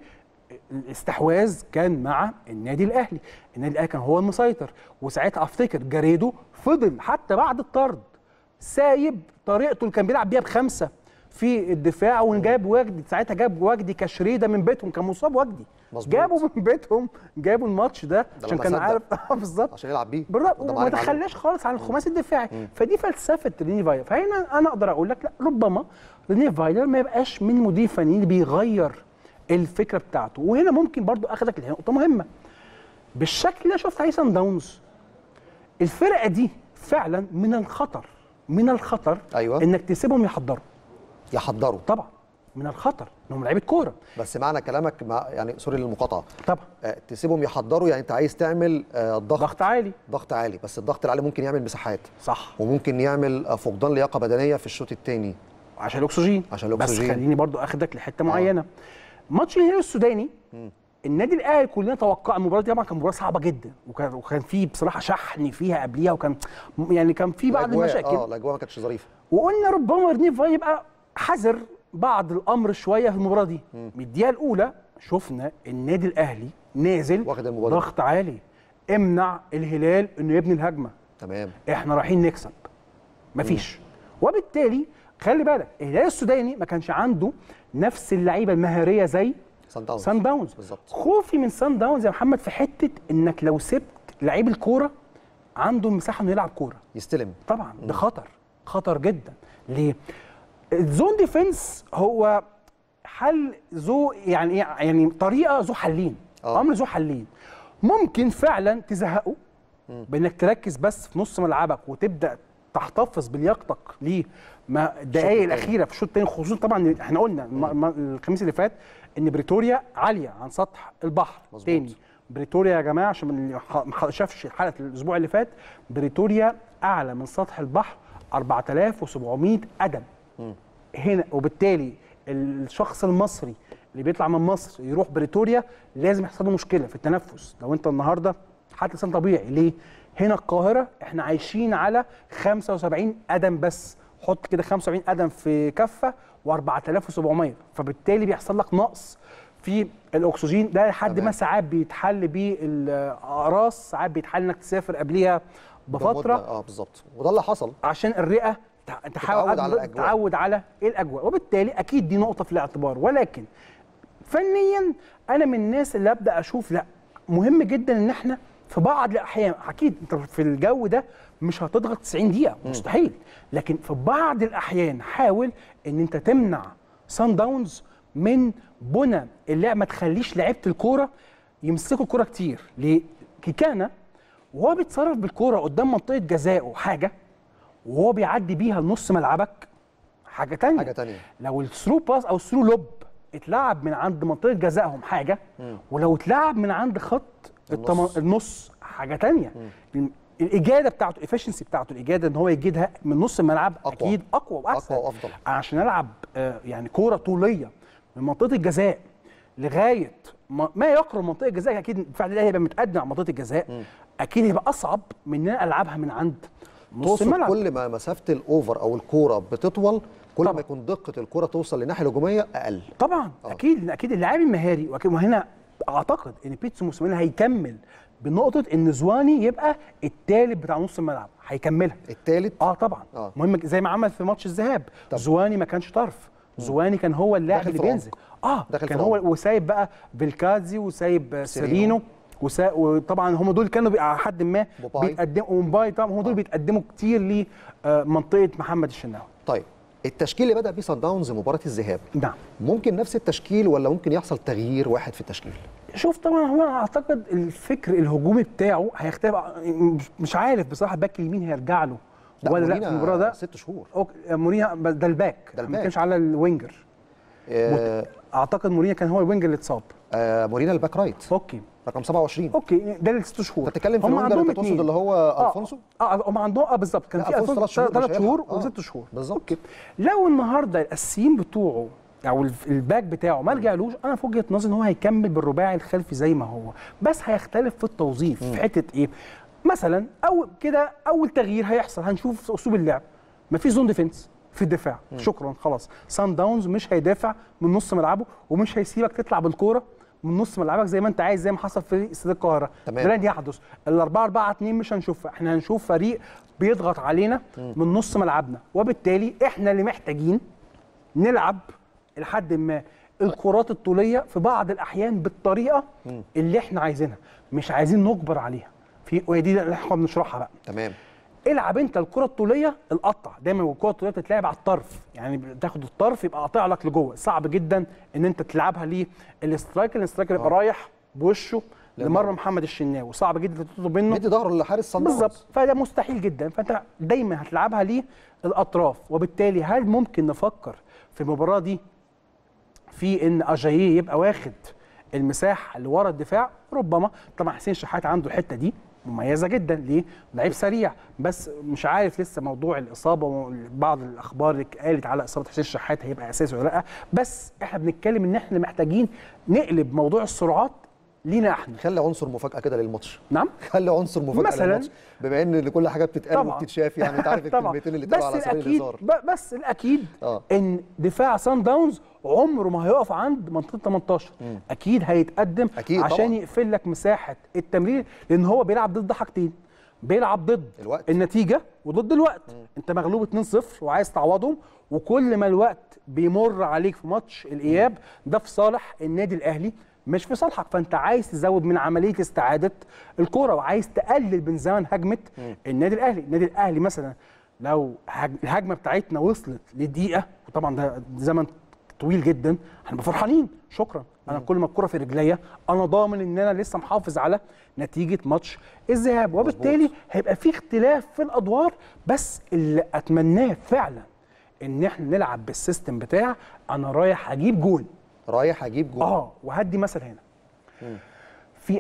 الاستحواذ كان مع النادي الاهلي النادي الاهلي كان هو المسيطر وساعتها افتكر جاريدو فضل حتى بعد الطرد سايب طريقته اللي كان بيلعب بيها بخمسه في الدفاع وجاب وجدي ساعتها جاب وجدي كشريده من بيتهم كان مصاب وجدي مظبوط. جابوا من بيتهم جابوا الماتش ده عشان لما كان صدق. عارف اه بالظبط عشان يلعب بيه بالظبط وده وما معاك عليه. تخلاش خالص عن الخماسي الدفاعي فدي فلسفه ريني فايلر فهنا انا اقدر اقول لك لا ربما ريني فايلر ما يبقاش من مدير فنيين اللي بيغير الفكره بتاعته وهنا ممكن برضو اخدك لنقطه مهمه بالشكل اللي شفت عليه سان داونز الفرقه دي فعلا من الخطر من الخطر أيوة. انك تسيبهم يحضروا يحضروا طبعا من الخطر انهم لعيبه كوره بس معنى كلامك مع يعني سوري للمقاطعه طبعا آه، تسيبهم يحضروا يعني انت عايز تعمل آه، ضغط ضغط عالي ضغط عالي بس الضغط العالي ممكن يعمل مساحات صح وممكن يعمل آه، فقدان لياقه بدنيه في الشوط الثاني عشان الاكسجين عشان الأكسجين. بس خليني برضو اخدك لحته معينه ماتش الهلال السوداني النادي الاهلي كلنا توقع المباراه دي طبعا كانت مباراه صعبه جدا وكان وكان في بصراحه شحن فيها قبليها وكان يعني كان في بعض الأجواء- المشاكل اه الاجواء ما كانتش ظريفه وقلنا ربما ريني فاي يبقى حذر بعض الامر شويه في المباراه دي من الدقيقه الاولى شفنا النادي الاهلي نازل واخد المبادرة. ضغط عالي امنع الهلال انه يبني الهجمه تمام احنا رايحين نكسب مفيش وبالتالي خلي بالك الهلال السوداني ما كانش عنده نفس اللعيبه المهاريه زي سان داونز سان داونز بالظبط خوفي من سان داونز يا محمد في حته انك لو سبت لعيب الكوره عنده مساحه انه يلعب كوره يستلم طبعا ده خطر خطر جدا ليه الزون ديفنس هو حل ذو يعني إيه؟ يعني طريقه ذو حلين آه. امر ذو حلين ممكن فعلا تزهقه بانك تركز بس في نص ملعبك وتبدا تحتفظ بلياقتك ليه ما الدقائق التاني. الاخيره في الشوط الثاني خصوصا طبعا احنا قلنا الم- الم- الخميس اللي فات ان بريتوريا عاليه عن سطح البحر مظبوط. تاني بريتوريا يا جماعه عشان اللي ح- ما شافش حلقه الاسبوع اللي فات بريتوريا اعلى من سطح البحر 4700 قدم هنا وبالتالي الشخص المصري اللي بيطلع من مصر يروح بريتوريا لازم يحصل له مشكله في التنفس لو انت النهارده حتى انسان طبيعي ليه هنا القاهره احنا عايشين على 75 قدم بس حط كده 75 قدم في كفه و4700 فبالتالي بيحصل لك نقص في الاكسجين ده لحد ما تمام. ساعات بيتحل بيه الاقراص ساعات بيتحل انك تسافر قبليها بفتره بمدة- اه بالظبط وده اللي حصل عشان الرئه تع- تحاول تتعود على الأجواء. تتعود على الاجواء وبالتالي اكيد دي نقطه في الاعتبار ولكن فنيا انا من الناس اللي ابدا اشوف لا مهم جدا ان احنا في بعض الاحيان اكيد انت في الجو ده مش هتضغط 90 دقيقه مستحيل لكن في بعض الاحيان حاول ان انت تمنع سان داونز من بنى اللعب ما تخليش لعيبه الكوره يمسكوا الكوره كتير ليه كيكانا وهو بيتصرف بالكوره قدام منطقه جزائه حاجه وهو بيعدي بيها لنص ملعبك حاجه تانية حاجة تانية. لو الثرو باس او الثرو لوب اتلعب من عند منطقه جزائهم حاجه ولو اتلعب من عند خط التم... النص. النص حاجه تانية الاجاده بتاعته الافشنسي بتاعته الاجاده ان هو يجيدها من نص الملعب أقوى. اكيد اقوى واحسن أقوى وأفضل. عشان العب آه، يعني كوره طوليه من منطقه الجزاء لغايه ما ما يقرب منطقه الجزاء اكيد الدفاع الاهلي هيبقى متقدم على منطقه الجزاء اكيد هيبقى اصعب من ان انا العبها من عند نص تقصد الملعب كل ما مسافه الاوفر او الكوره بتطول كل طبعا. ما يكون دقه الكوره توصل للناحيه الهجوميه اقل طبعا آه. اكيد اكيد اللاعب المهاري وأكيد- وهنا اعتقد ان بيتسو موسيماني هيكمل بنقطه ان زواني يبقى الثالث بتاع نص الملعب هيكملها الثالث اه طبعا آه. مهم زي ما عمل في ماتش الذهاب طب. زواني ما كانش طرف زواني كان هو اللاعب داخل اللي في بينزل اه داخل كان في هو العمق. وسايب بقى بالكازي وسايب آه، سيرينو. سيرينو وسا... وطبعا هم دول كانوا بقى على حد ما موباي. بيتقدموا وموباي طبعا هم دول بيتقدموا كتير لمنطقه محمد الشناوي طيب التشكيل اللي بدا بيه صن داونز مباراه الذهاب نعم ممكن نفس التشكيل ولا ممكن يحصل تغيير واحد في التشكيل شوف طبعا هو أنا اعتقد الفكر الهجومي بتاعه هيختلف مش- مش عارف بصراحه الباك اليمين هيرجع له ولا لا في مورينا المباراه ده ست شهور أوك- مورينا بس ده الباك ده ما الباك. كانش على الوينجر آه اعتقد مورينا كان هو الوينجر اللي اتصاب آه مورينا الباك رايت اوكي رقم 27 اوكي ده الست شهور انت بتتكلم في هم الوينجر عندهم انت تقصد اتنين. اللي هو آه، الفونسو اه هم عندهم اه بالظبط كان لا، في ألفونسو الفونسو ثلاث شهور مش ثلاث شهور هيلحق. آه، وست شهور بالظبط. اوكي لو النهارده الاساسيين بتوعه او الف- الباك بتاعه ما رجعلوش انا في وجهه نظري ان هو هيكمل بالرباعي الخلفي زي ما هو بس هيختلف في التوظيف في حته ايه مثلا اول كده اول تغيير هيحصل هنشوف اسلوب اللعب ما في زون ديفنس في الدفاع شكرا خلاص سان داونز مش هيدافع من نص ملعبه ومش هيسيبك تطلع بالكوره من نص ملعبك زي ما انت عايز زي ما حصل في استاد القاهره تمام. ده لن يحدث ال 4 4 2 مش هنشوفها احنا هنشوف فريق بيضغط علينا من نص ملعبنا وبالتالي احنا اللي محتاجين نلعب لحد ما الكرات الطوليه في بعض الاحيان بالطريقه اللي احنا عايزينها مش عايزين نجبر عليها في وهي دي اللي احنا بنشرحها بقى تمام العب انت الكره الطوليه القطع دايما الكره الطوليه بتتلعب على الطرف يعني بتاخد الطرف يبقى قاطع لك لجوه صعب جدا ان انت تلعبها للاسترايكر الاسترايكر يبقى رايح بوشه لمرمى محمد الشناوي صعب جدا تطلب منه مدي ظهره لحارس صن داونز بالظبط فده مستحيل جدا فانت دايما هتلعبها ليه الاطراف وبالتالي هل ممكن نفكر في المباراه دي في ان اجاييه يبقى واخد المساحه اللي ورا الدفاع ربما طبعا حسين شحات عنده الحته دي مميزه جدا ليه؟ لعيب سريع بس مش عارف لسه موضوع الاصابه بعض الاخبار اللي قالت على اصابه حسين شحات هيبقى اساسي ولا لا بس احنا بنتكلم ان احنا محتاجين نقلب موضوع السرعات لينا احنا خلي عنصر مفاجاه كده للماتش نعم خلي عنصر مفاجاه مثلاً. للماتش بما ان كل حاجه بتتقال طبعاً. وبتتشاف يعني انت عارف طبعا الكلمتين اللي بس اتقالوا على سبيل الاكيد الهزار ب- بس الاكيد آه. ان دفاع سان داونز عمره ما هيقف عند منطقه 18 اكيد هيتقدم أكيد عشان طبعاً. يقفل لك مساحه التمرير لان هو بيلعب ضد حاجتين بيلعب ضد الوقت. النتيجه وضد الوقت انت مغلوب 2-0 وعايز تعوضهم وكل ما الوقت بيمر عليك في ماتش الاياب ده في صالح النادي الاهلي مش في صالحك فانت عايز تزود من عمليه استعاده الكوره وعايز تقلل من زمن هجمه النادي الاهلي النادي الاهلي مثلا لو هج- الهجمه بتاعتنا وصلت لدقيقه وطبعا ده زمن طويل جدا هنبقى فرحانين شكرا انا كل ما الكره في رجليا انا ضامن ان انا لسه محافظ على نتيجه ماتش الذهاب وبالتالي هيبقى في اختلاف في الادوار بس اللي اتمناه فعلا ان احنا نلعب بالسيستم بتاع انا رايح اجيب جول رايح اجيب جول اه وهدي مثل هنا في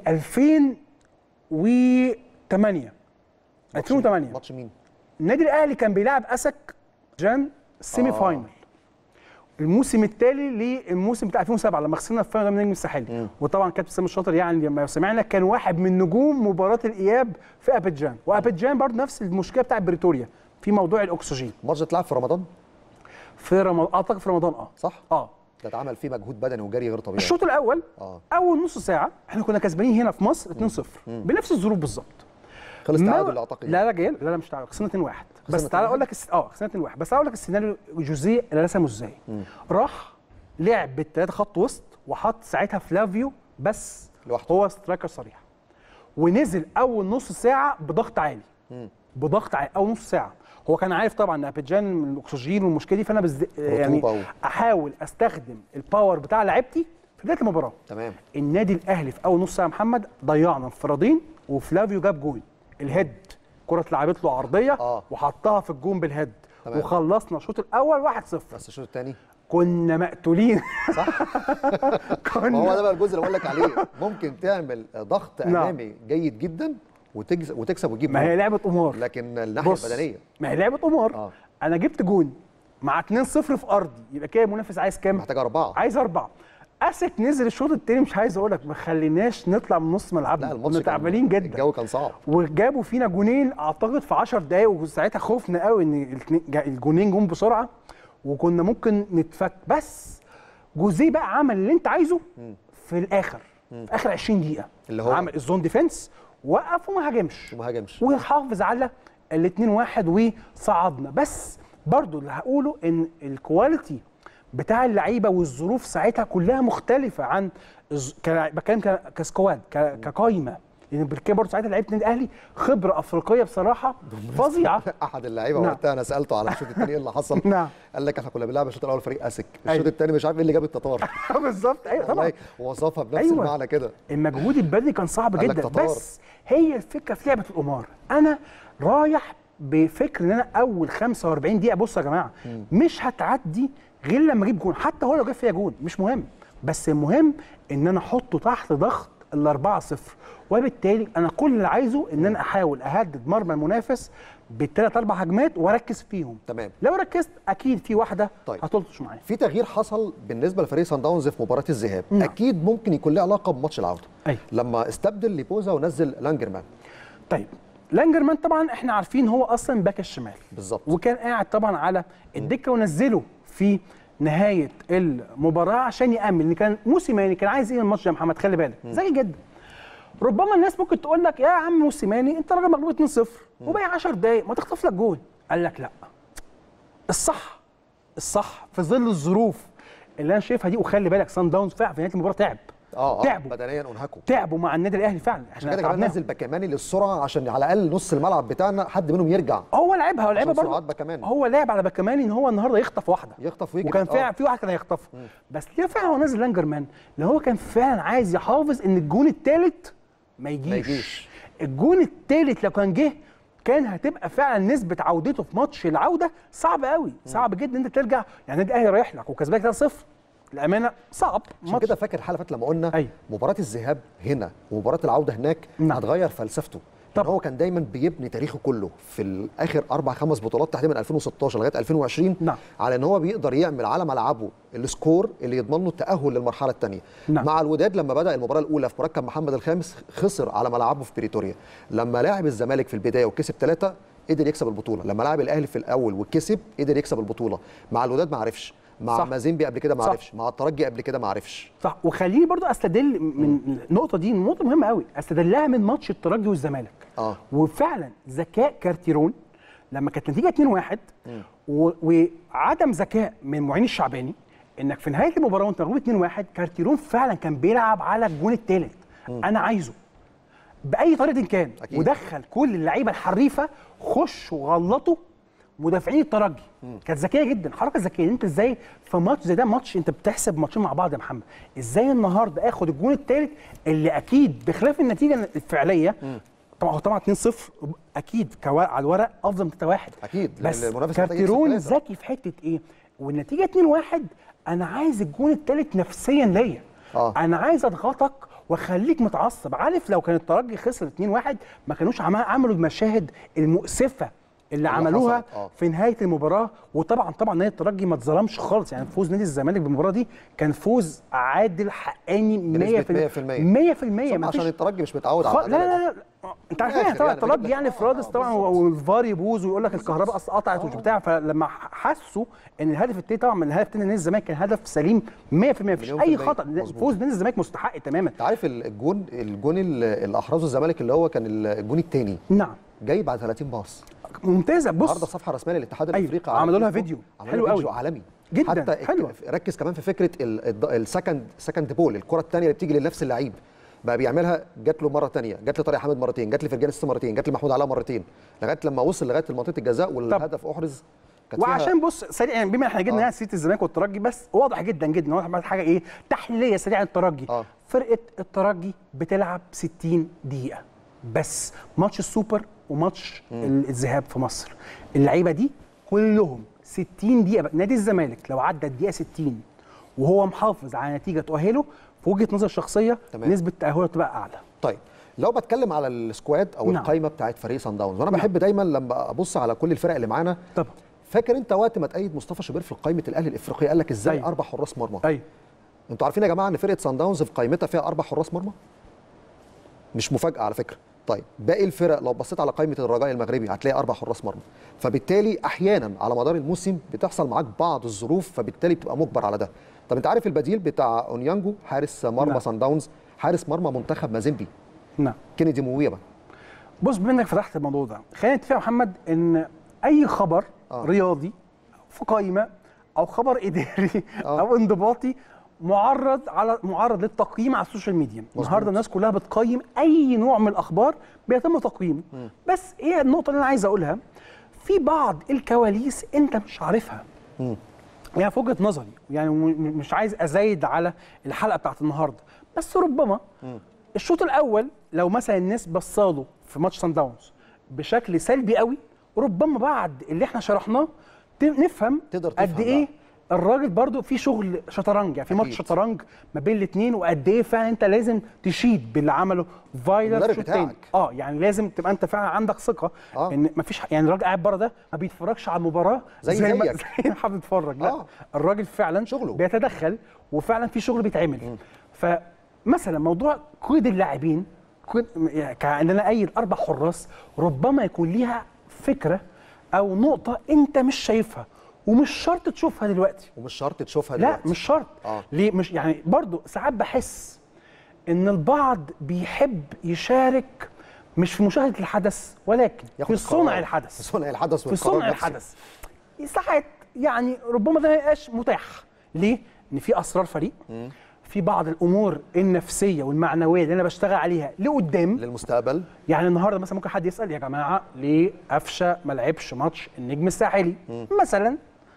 2008 2008 ماتش مين النادي الاهلي كان بيلعب اسك جان سيمي آه. فاينل الموسم التالي للموسم بتاع 2007 لما خسرنا الفاينل من النجم الساحلي وطبعا كابتن سامي الشاطر يعني لما سمعنا كان واحد من نجوم مباراه الاياب في ابيجان وابيجان برضه نفس المشكله بتاع بريتوريا في موضوع الاكسجين الماتش ده اتلعب في رمضان في رمضان اعتقد في رمضان اه صح اه ده اتعمل فيه مجهود بدني وجري غير طبيعي الشوط الاول آه. اول نص ساعه احنا كنا كسبانين هنا في مصر 2-0 بنفس الظروف بالظبط خلص ما- تعادل اعتقد لا لا جاي لا لا مش تعادل خسرنا 2 1 بس خسرنا تعالى 2-1. اقول لك الس... اه خسرنا 2 1 بس تعالى اقول لك السيناريو جوزيه اللي رسمه ازاي راح لعب بالثلاثه خط وسط وحط ساعتها فلافيو بس لوحده. هو سترايكر صريح ونزل اول نص ساعه بضغط عالي بضغط عالي اول نص ساعه هو كان عارف طبعا ان ابيجان من الاكسجين والمشكله دي فانا بز... يعني رطوبة و- احاول استخدم الباور بتاع لعيبتي في بدايه المباراه تمام النادي الاهلي في اول نص ساعه محمد ضيعنا انفرادين وفلافيو جاب جول الهيد كره اتلعبت له عرضيه آه. وحطها في الجون بالهيد تمام. وخلصنا الشوط الاول 1-0 بس الشوط الثاني كنا مقتولين صح كنا ما هو ده بقى الجزء اللي بقول لك عليه ممكن تعمل ضغط نعم. امامي جيد جدا وتكسب وتكسب وتجيب ما هي جول. لعبه قمار لكن الناحيه بص البدنيه ما هي لعبه قمار آه. انا جبت جون مع 2-0 في ارضي يبقى كده المنافس عايز كام؟ محتاج اربعه عايز اربعه اسك نزل الشوط التاني مش عايز اقول لك ما خليناش نطلع من نص ملعبنا لا كنا الماتش كان- تعبانين جدا الجو كان صعب وجابوا فينا جونين اعتقد في 10 دقايق وساعتها خفنا قوي ان الاتنين- جا- الجونين جم بسرعه وكنا ممكن نتفك بس جوزيه بقى عمل اللي انت عايزه في الاخر في اخر 20 دقيقه اللي هو؟ عمل الزون ديفense وقف وما هاجمش وما هاجمش وحافظ على الاثنين واحد وصعدنا بس برضو اللي هقوله ان الكواليتي بتاع اللعيبه والظروف ساعتها كلها مختلفه عن الز- كلا- بتكلم ك- كسكواد ك- كقايمه لان بالكده برضه ساعتها لعيبه النادي الاهلي خبره افريقيه بصراحه فظيعه احد اللعيبه نعم. وقتها انا سالته على الشوط الثاني ايه اللي حصل نعم. قال لك احنا كنا بنلعب الشوط الاول فريق اسك أيوة. الشوط الثاني مش عارف ايه اللي جاب التتار بالظبط ايوه طبعا والله وصفها بنفس أيوة. المعنى كده المجهود البدني كان صعب قال لك جدا تتار. بس هي الفكره في لعبه القمار انا رايح بفكر ان انا اول 45 دقيقه بصوا يا جماعه مش هتعدي غير لما اجيب جون حتى هو لو جاب فيها جون مش مهم بس المهم ان انا احطه تحت ضغط ال 4 0 وبالتالي انا كل اللي عايزه ان انا احاول اهدد مرمى المنافس بالثلاث اربع هجمات واركز فيهم تمام. لو ركزت اكيد في واحده طيب. هتلطش معايا في تغيير حصل بالنسبه لفريق سان داونز في مباراه الذهاب نعم. اكيد ممكن يكون له علاقه بماتش العوده أيوة. لما استبدل ليبوزا ونزل لانجرمان طيب لانجرمان طبعا احنا عارفين هو اصلا باك الشمال بالظبط. وكان قاعد طبعا على الدكه ونزله في نهايه المباراه عشان يامن ان كان موسيماني كان عايز ايه من الماتش ده يا محمد خلي بالك ذكي جدا ربما الناس ممكن تقول لك يا عم موسيماني انت راجل مغلوب 2-0 وباقي 10 دقايق ما تخطف لك جول قال لك لا الصح الصح في ظل الظروف اللي انا شايفها دي وخلي بالك سان داونز فعلا في نهايه المباراه تعب اه اه تعبوا بدنيا انهكوا تعبوا مع النادي الاهلي فعلا عشان كده كمان تعبناهم. نزل باكماني للسرعه عشان على الاقل نص الملعب بتاعنا حد منهم يرجع هو لعبها هو لعبها عشان برضه سرعات باكمان. هو لعب على باكماني ان هو النهارده يخطف واحده يخطف ويجري. وكان فعلا آه. في واحد كان هيخطفه بس ليه فعلا هو نازل لانجرمان اللي هو كان فعلا عايز يحافظ ان الجون الثالث ما يجيش ما يجيش. الجون الثالث لو كان جه كان هتبقى فعلا نسبه عودته في ماتش العوده صعب قوي صعب جدا ان انت ترجع يعني النادي الاهلي رايح لك وكسبان 3-0 الامانه صعب عشان كده فاكر الحلقه اللي فاتت لما قلنا أيوة. مباراه الذهاب هنا ومباراه العوده هناك نعم. هتغير فلسفته طبعا. طبعا هو كان دايما بيبني تاريخه كله في الاخر اربع خمس بطولات تحديدا من 2016 لغايه 2020 نعم. على ان هو بيقدر يعمل على ملعبه السكور اللي يضمن له التاهل للمرحله الثانيه نعم. مع الوداد لما بدا المباراه الاولى في مركب محمد الخامس خسر على ملعبه في بريتوريا لما لاعب الزمالك في البدايه وكسب ثلاثه قدر يكسب البطوله لما لعب الاهلي في الاول وكسب قدر يكسب البطوله مع الوداد ما عرفش مع صح. مازيمبي قبل كده ما صح. عرفش مع الترجي قبل كده ما عرفش صح وخليني برضو استدل من النقطه دي نقطه مهمه قوي استدلها من ماتش الترجي والزمالك اه وفعلا ذكاء كارتيرون لما كانت نتيجه 2-1 و- وعدم ذكاء من معين الشعباني انك في نهايه المباراه وانت مغلوب 2-1 كارتيرون فعلا كان بيلعب على الجون الثالث انا عايزه باي طريقه كان أكيد. ودخل كل اللعيبه الحريفه خش وغلطوا مدافعين الترجي كانت ذكيه جدا حركه ذكيه انت ازاي في ماتش زي ده ماتش انت بتحسب ماتشين مع بعض يا محمد ازاي النهارده اخد الجون الثالث اللي اكيد بخلاف النتيجه الفعليه طبعا هو طبعا 2-0 اكيد كوا- على الورق افضل من 3-1 أكيد، لأن بس المنافس محتاج يكسب كارتيرون ثلاثة. ذكي في حته ايه والنتيجه 2-1 انا عايز الجون الثالث نفسيا ليا آه. انا عايز اضغطك واخليك متعصب عارف لو كان الترجي خسر 2-1 ما كانوش عم- عملوا المشاهد المؤسفه اللي اللي عملوها حصلت، آه. في نهايه المباراه وطبعا طبعا نادي الترجي ما اتظلمش خالص يعني فوز نادي الزمالك بالمباراه دي كان فوز عادل حقاني 100% بنسبة 100% ثم ما عشان فيش الترجي مش متعود خ... على لا العدالة لا دي. لا لا انت عارف الآخر يعني طبعا يعني الترجي بجيب يعني لك- فرادس آه، طبعا بالظبط. والفار يبوظ ويقول لك الكهرباء اصلا قطعت ومش بتاع فلما حسوا ان الهدف التاني طبعا من الهدف التاني نادي الزمالك كان هدف سليم 100% مفيش مليون اي في المية. خطا مظبوط. فوز نادي الزمالك مستحق تماما انت عارف ال- الجون الجون ال- اللي احرزه الزمالك اللي هو كان ال- الجون الثاني نعم جاي بعد 30 باص ممتازه النهارده بص صفحه رسميه للاتحاد أيوة، الافريقي على عملوا لها الفيسبوك. فيديو. عملوا حلو لها فيديو قوي. عالمي جداً، حتى حلوة. اك- ركز كمان في فكره ال- الد- السكند سكند بول الكره الثانيه اللي بتيجي لنفس اللعيب بقى بيعملها جات له مره ثانيه جات لطارق حامد مرتين جات لفرجان السيسي مرتين جات لمحمود علاء مرتين لغايه لما وصل لغايه منطقه الجزاء والهدف احرز كانت فيها- وعشان بص سريع يعني بما احنا جبنا آه. يعني سيره الزمالك والترجي بس واضح جدا جدا واضح عملت حاجه ايه تحليليه سريعه عن الترجي آه. فرقه الترجي بتلعب 60 دقيقه بس ماتش السوبر وماتش ال- الذهاب في مصر اللعيبه دي كلهم 60 دقيقه نادي الزمالك لو عدى الدقيقه 60 وهو محافظ على نتيجه تؤهله في وجهه نظر شخصيه تمام. نسبه تاهله تبقى اعلى طيب لو بتكلم على السكواد او نعم. القايمه بتاعت فريق سان داونز وانا بحب دايما لما ابص على كل الفرق اللي معانا طبعا فاكر انت وقت ما تأيد مصطفى شوبير في قائمه الاهلي الافريقيه قال لك ازاي أيوة. اربع حراس مرمى ايوه انتوا عارفين يا جماعه ان فرقه سان داونز في قائمتها فيها اربع حراس مرمى مش مفاجاه على فكره طيب باقي الفرق لو بصيت على قائمه الرجاء المغربي هتلاقي اربع حراس مرمى فبالتالي احيانا على مدار الموسم بتحصل معاك بعض الظروف فبالتالي بتبقى مجبر على ده طب انت عارف البديل بتاع اونيانجو حارس مرمى نعم. سان داونز حارس مرمى منتخب مازيمبي نعم كينيدي مويبا بص بما انك فتحت الموضوع ده خلينا نتفق يا محمد ان اي خبر آه. آه. رياضي في قائمه او خبر اداري آه. آه. او انضباطي معرض على معرض للتقييم على السوشيال ميديا مظبوط. النهارده الناس كلها بتقيم اي نوع من الاخبار بيتم تقييمه بس ايه النقطه اللي انا عايز اقولها في بعض الكواليس انت مش عارفها يعني في وجهه نظري يعني م- م- مش عايز ازايد على الحلقه بتاعت النهارده بس ربما الشوط الاول لو مثلا الناس بصاله في ماتش سان داونز بشكل سلبي قوي ربما بعد اللي احنا شرحناه ت- نفهم تقدر تفهم قد ايه الراجل برضو في شغل شطرنج يعني في ماتش أكيد. شطرنج ما بين الاثنين وقد ايه فعلا انت لازم تشيد باللي عمله فايلر المدرب في الشوط التاني بتاعك. اه يعني لازم تبقى انت فعلا عندك ثقه آه. ان ما فيش يعني الراجل قاعد بره ده ما بيتفرجش على المباراه زي ما زيك. زي ما احنا بنتفرج لا آه. الراجل فعلا شغله. بيتدخل وفعلا في شغل بيتعمل فمثلا موضوع قيد اللاعبين قيد يعني كان انا قايل اربع حراس ربما يكون ليها فكره او نقطه انت مش شايفها ومش شرط تشوفها دلوقتي ومش شرط تشوفها لا دلوقتي مش شرط آه. ليه مش يعني برضو ساعات بحس ان البعض بيحب يشارك مش في مشاهده الحدث ولكن ياخد في صنع القرار. الحدث في صنع الحدث في والقرار صنع نفسه. الحدث ساعات يعني ربما ده ما يبقاش متاح ليه؟ ان في اسرار فريق في بعض الامور النفسيه والمعنويه اللي انا بشتغل عليها لقدام للمستقبل يعني النهارده مثلا ممكن حد يسال يا جماعه ليه قفشه ما لعبش ماتش النجم الساحلي مثلا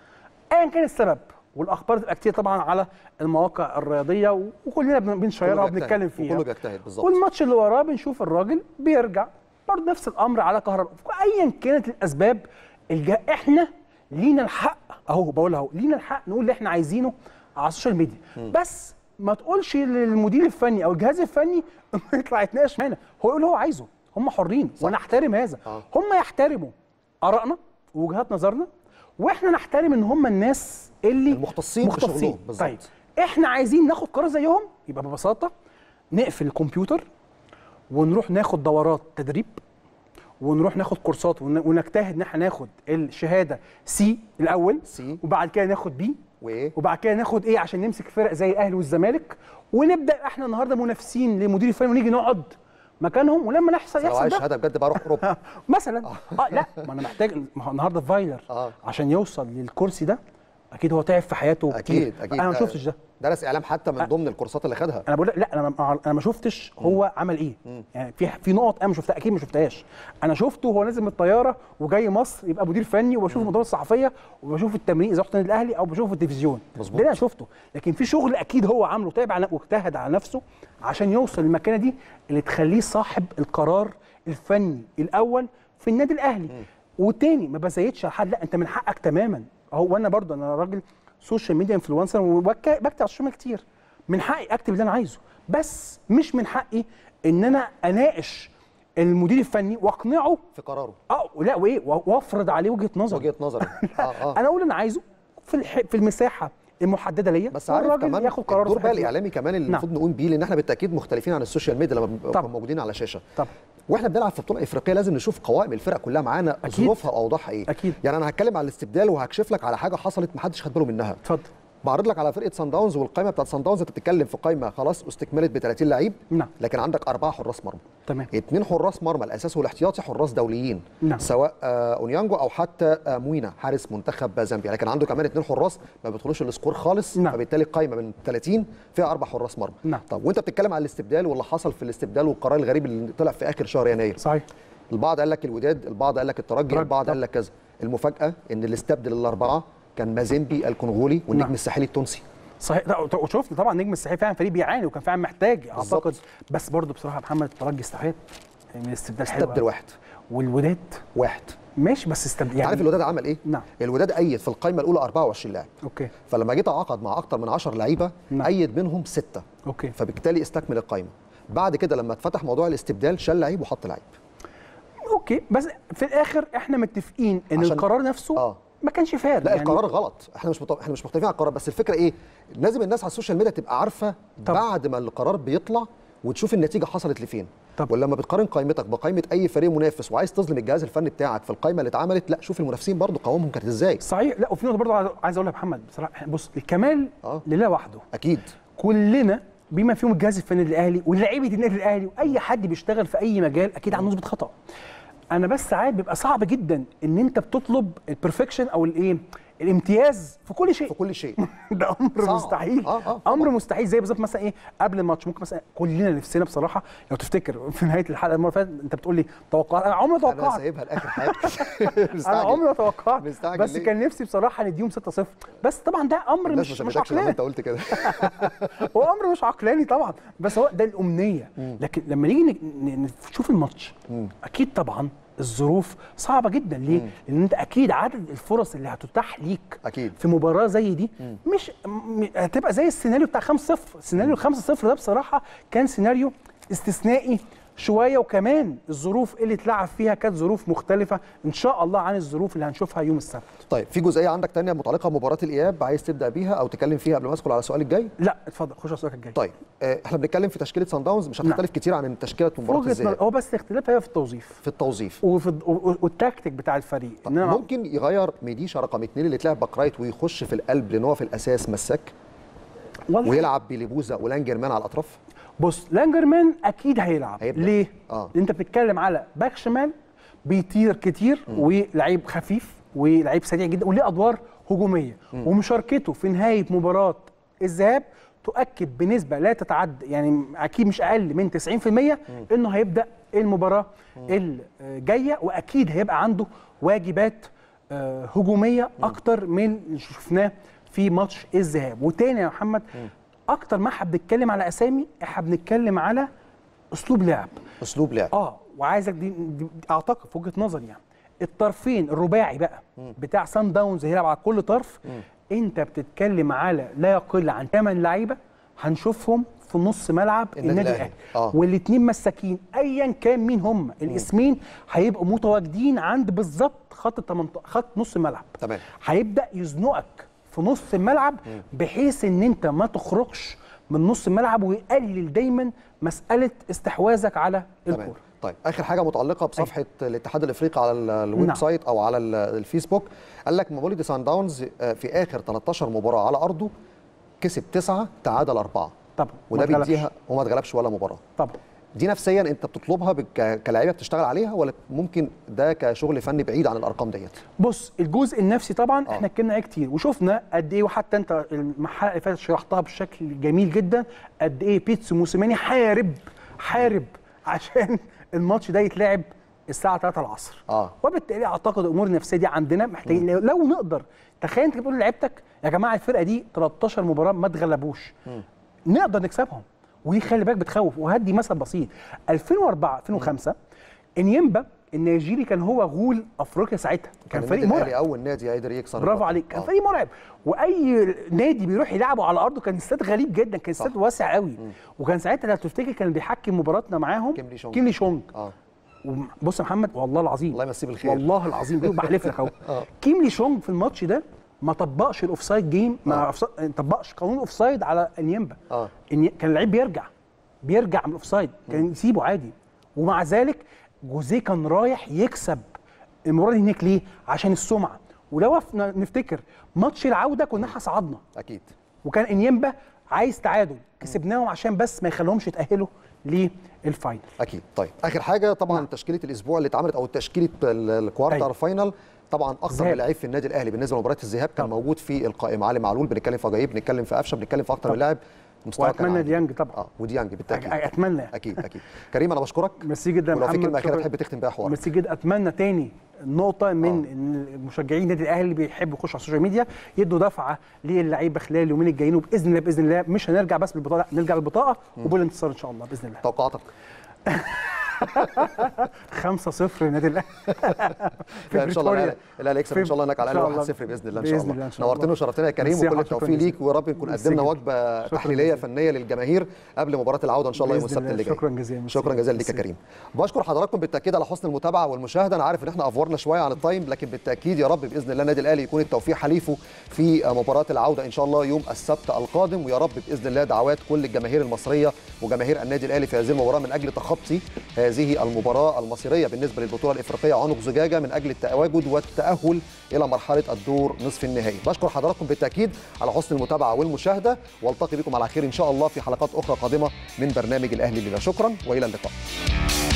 ايا كان السبب والاخبار تبقى كتير طبعا على المواقع الرياضيه وكلنا بن- بنشيرها كله بيجتهد. وبنتكلم فيها وكله بيجتهد بالظبط. والماتش اللي وراه بنشوف الراجل بيرجع برضه نفس الامر على كهرباء ايا كانت الاسباب الجا احنا لينا الحق اهو بقول اهو لينا الحق نقول اللي احنا عايزينه على السوشيال ميديا بس ما تقولش للمدير الفني او الجهاز الفني انه يطلع يتناقش معانا هو يقول اللي هو عايزه هم حرين وانا احترم هذا آه. هم يحترموا ارائنا ووجهات نظرنا واحنا نحترم ان هم الناس اللي المختصين في شغلهم بالظبط. طيب احنا عايزين ناخد قرار زيهم يبقى ببساطه نقفل الكمبيوتر ونروح ناخد دورات تدريب ونروح ناخد كورسات ون- ونجتهد ان احنا ناخد الشهاده سي الاول سي. وبعد كده ناخد بي وايه وبعد كده ناخد ايه عشان نمسك فرق زي الاهلي والزمالك ونبدا احنا النهارده منافسين لمدير الفني ونيجي نقعد مكانهم ولما نحصل لو يحصل عايز ده شهاده بجد بروح اوروبا مثلا اه لا ما انا محتاج ما هو النهارده فايلر آه. عشان يوصل للكرسي ده اكيد هو تعب في حياته كتير. اكيد اكيد انا ما شفتش ده درس اعلام حتى من ضمن الكورسات اللي خدها انا بقول لك لا انا ما- انا ما شفتش هو عمل ايه يعني في في نقط انا ما شفتها اكيد ما شفتهاش انا شفته وهو نازل من الطياره وجاي مصر يبقى مدير فني وبشوف المؤتمرات الصحفيه وبشوف التمرين اذا رحت النادي الاهلي او بشوفه في التلفزيون مظبوط. ده انا شفته لكن في شغل اكيد هو عامله تعب على واجتهد على نفسه عشان يوصل للمكانه دي اللي تخليه صاحب القرار الفني الاول في النادي الاهلي والتاني ما بزيدش على حد لا انت من حقك تماما اهو وانا برضو انا راجل سوشيال ميديا انفلونسر وبكتب على السوشيال ميديا كتير من حقي اكتب اللي انا عايزه بس مش من حقي ان انا اناقش المدير الفني واقنعه في قراره اه لا وايه وافرض عليه وجهه نظر وجهه نظري اه اه انا اقول انا عايزه في الح... في المساحه المحدده ليا بس عارف والراجل كمان ياخد قراره الدور في بقى حته. الاعلامي كمان اللي نعم. المفروض نقوم بيه لان احنا بالتاكيد مختلفين عن السوشيال ميديا لما بنبقى طبعا. موجودين على شاشه طبعا واحنا بنلعب في بطوله افريقيه لازم نشوف قوائم الفرق كلها معانا أكيد. ظروفها واوضاعها ايه أكيد. يعني انا هتكلم على الاستبدال وهكشف لك على حاجه حصلت ما حدش خد باله منها اتفضل بعرض لك على فرقه سان داونز والقائمه بتاعت سان داونز انت بتتكلم في قائمه خلاص استكملت ب 30 لعيب نعم. لكن عندك اربعه حراس مرمى تمام اثنين حراس مرمى الاساسي والاحتياطي حراس دوليين نعم. سواء آه اونيانجو او حتى آه موينا حارس منتخب زامبيا لكن عنده كمان اثنين حراس ما بيدخلوش السكور خالص نعم. فبالتالي القائمه من 30 فيها اربع حراس مرمى نعم. طب وانت بتتكلم على الاستبدال واللي حصل في الاستبدال والقرار الغريب اللي طلع في اخر شهر يناير صحيح البعض قال لك الوداد البعض قال لك الترجي ترجي، البعض طبعا. قال لك كذا المفاجاه ان اللي استبدل الاربعه كان مازيمبي الكونغولي والنجم نعم. الساحلي التونسي صحيح لا، وت- وشفت طبعا نجم الساحلي فعلا فريق بيعاني وكان فعلا محتاج اعتقد بالظبط. بس برضه بصراحه محمد الترجي استفاد من الاستبدال حلو استبدل أوي. واحد والوداد واحد ماشي بس استبدل يعني يعني عارف الوداد عمل ايه؟ نعم. الوداد ايد في القائمه الاولى 24 لاعب اوكي فلما جيت اعاقد مع اكتر من 10 لعيبه نعم. ايد منهم سته اوكي فبالتالي استكمل القائمه بعد كده لما اتفتح موضوع الاستبدال شال لعيب وحط لعيب اوكي بس في الاخر احنا متفقين ان عشان- القرار نفسه آه. ما كانش فارق لا يعني القرار غلط احنا مش مط... احنا مش مختلفين على القرار بس الفكره ايه لازم الناس على السوشيال ميديا تبقى عارفه طب. بعد ما القرار بيطلع وتشوف النتيجه حصلت لفين طب. ولما بتقارن قائمتك بقائمه اي فريق منافس وعايز تظلم الجهاز الفني بتاعك في القائمه اللي اتعملت لا شوف المنافسين برضو قوامهم كانت ازاي صحيح لا وفي نقطه برضه عايز- عايز اقولها يا محمد بصراحه بص الكمال آه. لله وحده اكيد كلنا بما فيهم الجهاز الفني الاهلي ولاعيبه النادي الاهلي واي حد بيشتغل في اي مجال اكيد عنده نسبه خطا انا بس ساعات بيبقى صعب جدا ان انت بتطلب البرفكشن او الايه الامتياز في كل شيء في كل شيء ده امر صعب. مستحيل آه، آه، امر طبعاً. مستحيل زي بالظبط مثلا ايه قبل الماتش ممكن مثلا كلنا نفسنا بصراحه لو تفتكر في نهايه الحلقه المره اللي فاتت انت بتقول لي توقعات انا عمري ما انا توقعت سايبها لاخر حاجه انا مستعجل. عمري ما توقعت مستعجل بس ليه؟ كان نفسي بصراحه نديهم 6-0 بس طبعا ده امر الناس مش ما مش سابتكش لما عقلاني انت قلت كده هو امر مش عقلاني طبعا بس هو ده الامنيه لكن لما نيجي ن- ن- نشوف الماتش اكيد طبعا الظروف صعبه جدا ليه؟ لان انت اكيد عدد الفرص اللي هتتاح ليك أكيد. في مباراه زي دي مش م- هتبقى زي السيناريو بتاع 5-0 سيناريو 5-0 ده بصراحه كان سيناريو استثنائي شويه وكمان الظروف اللي اتلعب فيها كانت ظروف مختلفه ان شاء الله عن الظروف اللي هنشوفها يوم السبت طيب في جزئيه عندك تانية متعلقه بمباراه الاياب عايز تبدا بيها او تتكلم فيها قبل ما ادخل على السؤال الجاي لا اتفضل خش على السؤال الجاي طيب آه، احنا بنتكلم في تشكيله سان داونز مش هتختلف كتير عن تشكيله مباراه وجهه الذهاب نظر- هو بس اختلاف هي في التوظيف في التوظيف وفي الد- و- والتكتيك بتاع الفريق طب إن أنا- ممكن يغير ميديشا رقم اثنين اللي اتلعب باك رايت ويخش في القلب لان هو في الاساس مساك والله ويلعب بليبوزا ولانجرمان على الاطراف بص لانجرمان اكيد هيلعب هيبدأ. ليه؟ آه. انت بتتكلم على باك شمال بيطير كتير ولعيب خفيف ولعيب سريع جدا وليه ادوار هجوميه ومشاركته في نهايه مباراه الذهاب تؤكد بنسبه لا تتعدى يعني اكيد مش اقل من 90% انه هيبدا المباراه الجايه واكيد هيبقى عنده واجبات آه، هجوميه اكتر من اللي شفناه في ماتش الذهاب وتاني يا محمد اكتر ما احنا بنتكلم على اسامي احنا بنتكلم على اسلوب لعب اسلوب لعب اه وعايزك دي, دي اعتقد في وجهه نظري يعني الطرفين الرباعي بقى بتاع سان داونز هيلعب على كل طرف انت بتتكلم على لا يقل عن 8 لعيبه هنشوفهم في نص ملعب النادي النادي الأهلي. الاهلي آه. والاثنين مساكين ايا كان مين هم الاسمين هيبقوا متواجدين عند بالظبط خط 18 خط نص الملعب تمام. هيبدا يزنقك في نص الملعب بحيث ان انت ما تخرجش من نص الملعب ويقلل دايما مساله استحواذك على تمام الكوره طيب اخر حاجه متعلقه بصفحه الاتحاد الافريقي على ال- الويب نعم. سايت او على ال- الفيسبوك قال لك مولودي سان داونز آه، في اخر 13 مباراه على ارضه كسب تسعه تعادل اربعه طبعا وده ما اتغلبش. بيديها وما اتغلبش ولا مباراه طبعا دي نفسيا انت بتطلبها بك- كلاعيبه بتشتغل عليها ولا ممكن ده كشغل فني بعيد عن الارقام ديت بص الجزء النفسي طبعا آه. احنا اتكلمنا عليه كتير وشفنا قد ايه وحتى انت الحلقه اللي فاتت شرحتها بشكل جميل جدا قد ايه بيتسو موسيماني حارب حارب عشان الماتش ده يتلعب الساعه 3 العصر آه. وبالتالي اعتقد الامور النفسيه دي عندنا محتاجين لو- لو نقدر تخيل انت بتقول لعيبتك يا جماعه الفرقه دي 13 مباراه ما اتغلبوش نقدر نكسبهم ودي خلي بالك بتخوف وهدي مثل بسيط 2004 2005 انيمبا النيجيري كان هو غول افريقيا ساعتها كان فريق النادي مرعب الاهلي اول نادي قادر يكسر برافو الرقم. عليك كان آه. فريق مرعب واي نادي بيروح يلعبه على ارضه كان استاد غريب جدا كان استاد واسع قوي وكان ساعتها لو تفتكر كان بيحكم مباراتنا معاهم كيملي شونج. كيملي شونج اه بص يا محمد والله العظيم الله يمسيه بالخير. والله العظيم بيقول بحلف لك اهو آه. كيملي شونج في الماتش ده ما طبقش الاوفسايد جيم ما أوفسا- ما طبقش قانون الاوفسايد على انيمبا اه إن كان اللعيب بيرجع بيرجع من الاوفسايد كان يسيبه عادي ومع ذلك جوزيه كان رايح يكسب المباراه دي هناك ليه؟ عشان السمعه ولو ف- نفتكر ماتش العوده كنا احنا صعدنا اكيد وكان انيمبا عايز تعادل كسبناهم عشان بس ما يخليهمش يتاهلوا للفاينل اكيد طيب اخر حاجه طبعا نعم. تشكيله الاسبوع اللي اتعملت او تشكيله ال- الكوارتر أيوة. فاينل طبعا اكثر ذهاب. من لعيب في النادي الاهلي بالنسبه لمباراه الذهاب كان طبعا. موجود في القائمه علي معلول بنتكلم في جايب بنتكلم في قفشه بنتكلم في اكثر من طبعا. لاعب مستوى كان واتمنى عالي. ديانج طبعا اه وديانج بالتاكيد أ- اتمنى اكيد اكيد كريم انا بشكرك ميرسي جدا يا ولو في محمد كلمه اخيره شكراً. تحب تختم بيها حوارك ميرسي جدا اتمنى تاني نقطة من آه. ان مشجعين النادي الاهلي اللي بيحبوا يخشوا على السوشيال ميديا يدوا دفعة للعيبة خلال اليومين الجايين وباذن الله باذن الله مش هنرجع بس بالبطاقة لا نرجع بالبطاقة وبالانتصار ان شاء الله باذن الله توقعاتك 5-0 للنادي الاهلي لا ان شاء الله بريتوريا. الاهلي الاهلي يكسب ان شاء الله هناك على إن شاء الاقل الله. 1-0 باذن الله ان شاء بإذن الله الله إن شاء الله. نورتنا وشرفتنا يا كريم ميرسي يا وكل حضرتك، شكراً التوفيق ليك جزيلاً. ورب نكون ميرسي قدمنا جداً. وجبه شكراً تحليليه جزيلاً. فنيه للجماهير قبل مباراه العوده ان شاء الله يوم بإذن السبت الله. اللي جاي شكراً جزيلاً. ميرسي. شكرا جزيلا ليك يا ميرسي. كريم بشكر حضراتكم بالتاكيد على حسن المتابعه والمشاهده انا عارف ان احنا افورنا شويه عن التايم لكن بالتاكيد يا رب باذن الله النادي الاهلي يكون التوفيق حليفه في مباراه العوده ان شاء الله يوم السبت القادم ويا رب باذن الله دعوات كل الجماهير المصريه وجماهير النادي الاهلي في هذه المباراه من اجل تخطي هذه المباراه المصيريه بالنسبه للبطوله الافريقيه عنق زجاجه من اجل التواجد والتاهل الى مرحله الدور نصف النهائي بشكر حضراتكم بالتاكيد على حسن المتابعه والمشاهده والتقي بكم على خير ان شاء الله في حلقات اخرى قادمه من برنامج الاهلي الليله شكرا والى اللقاء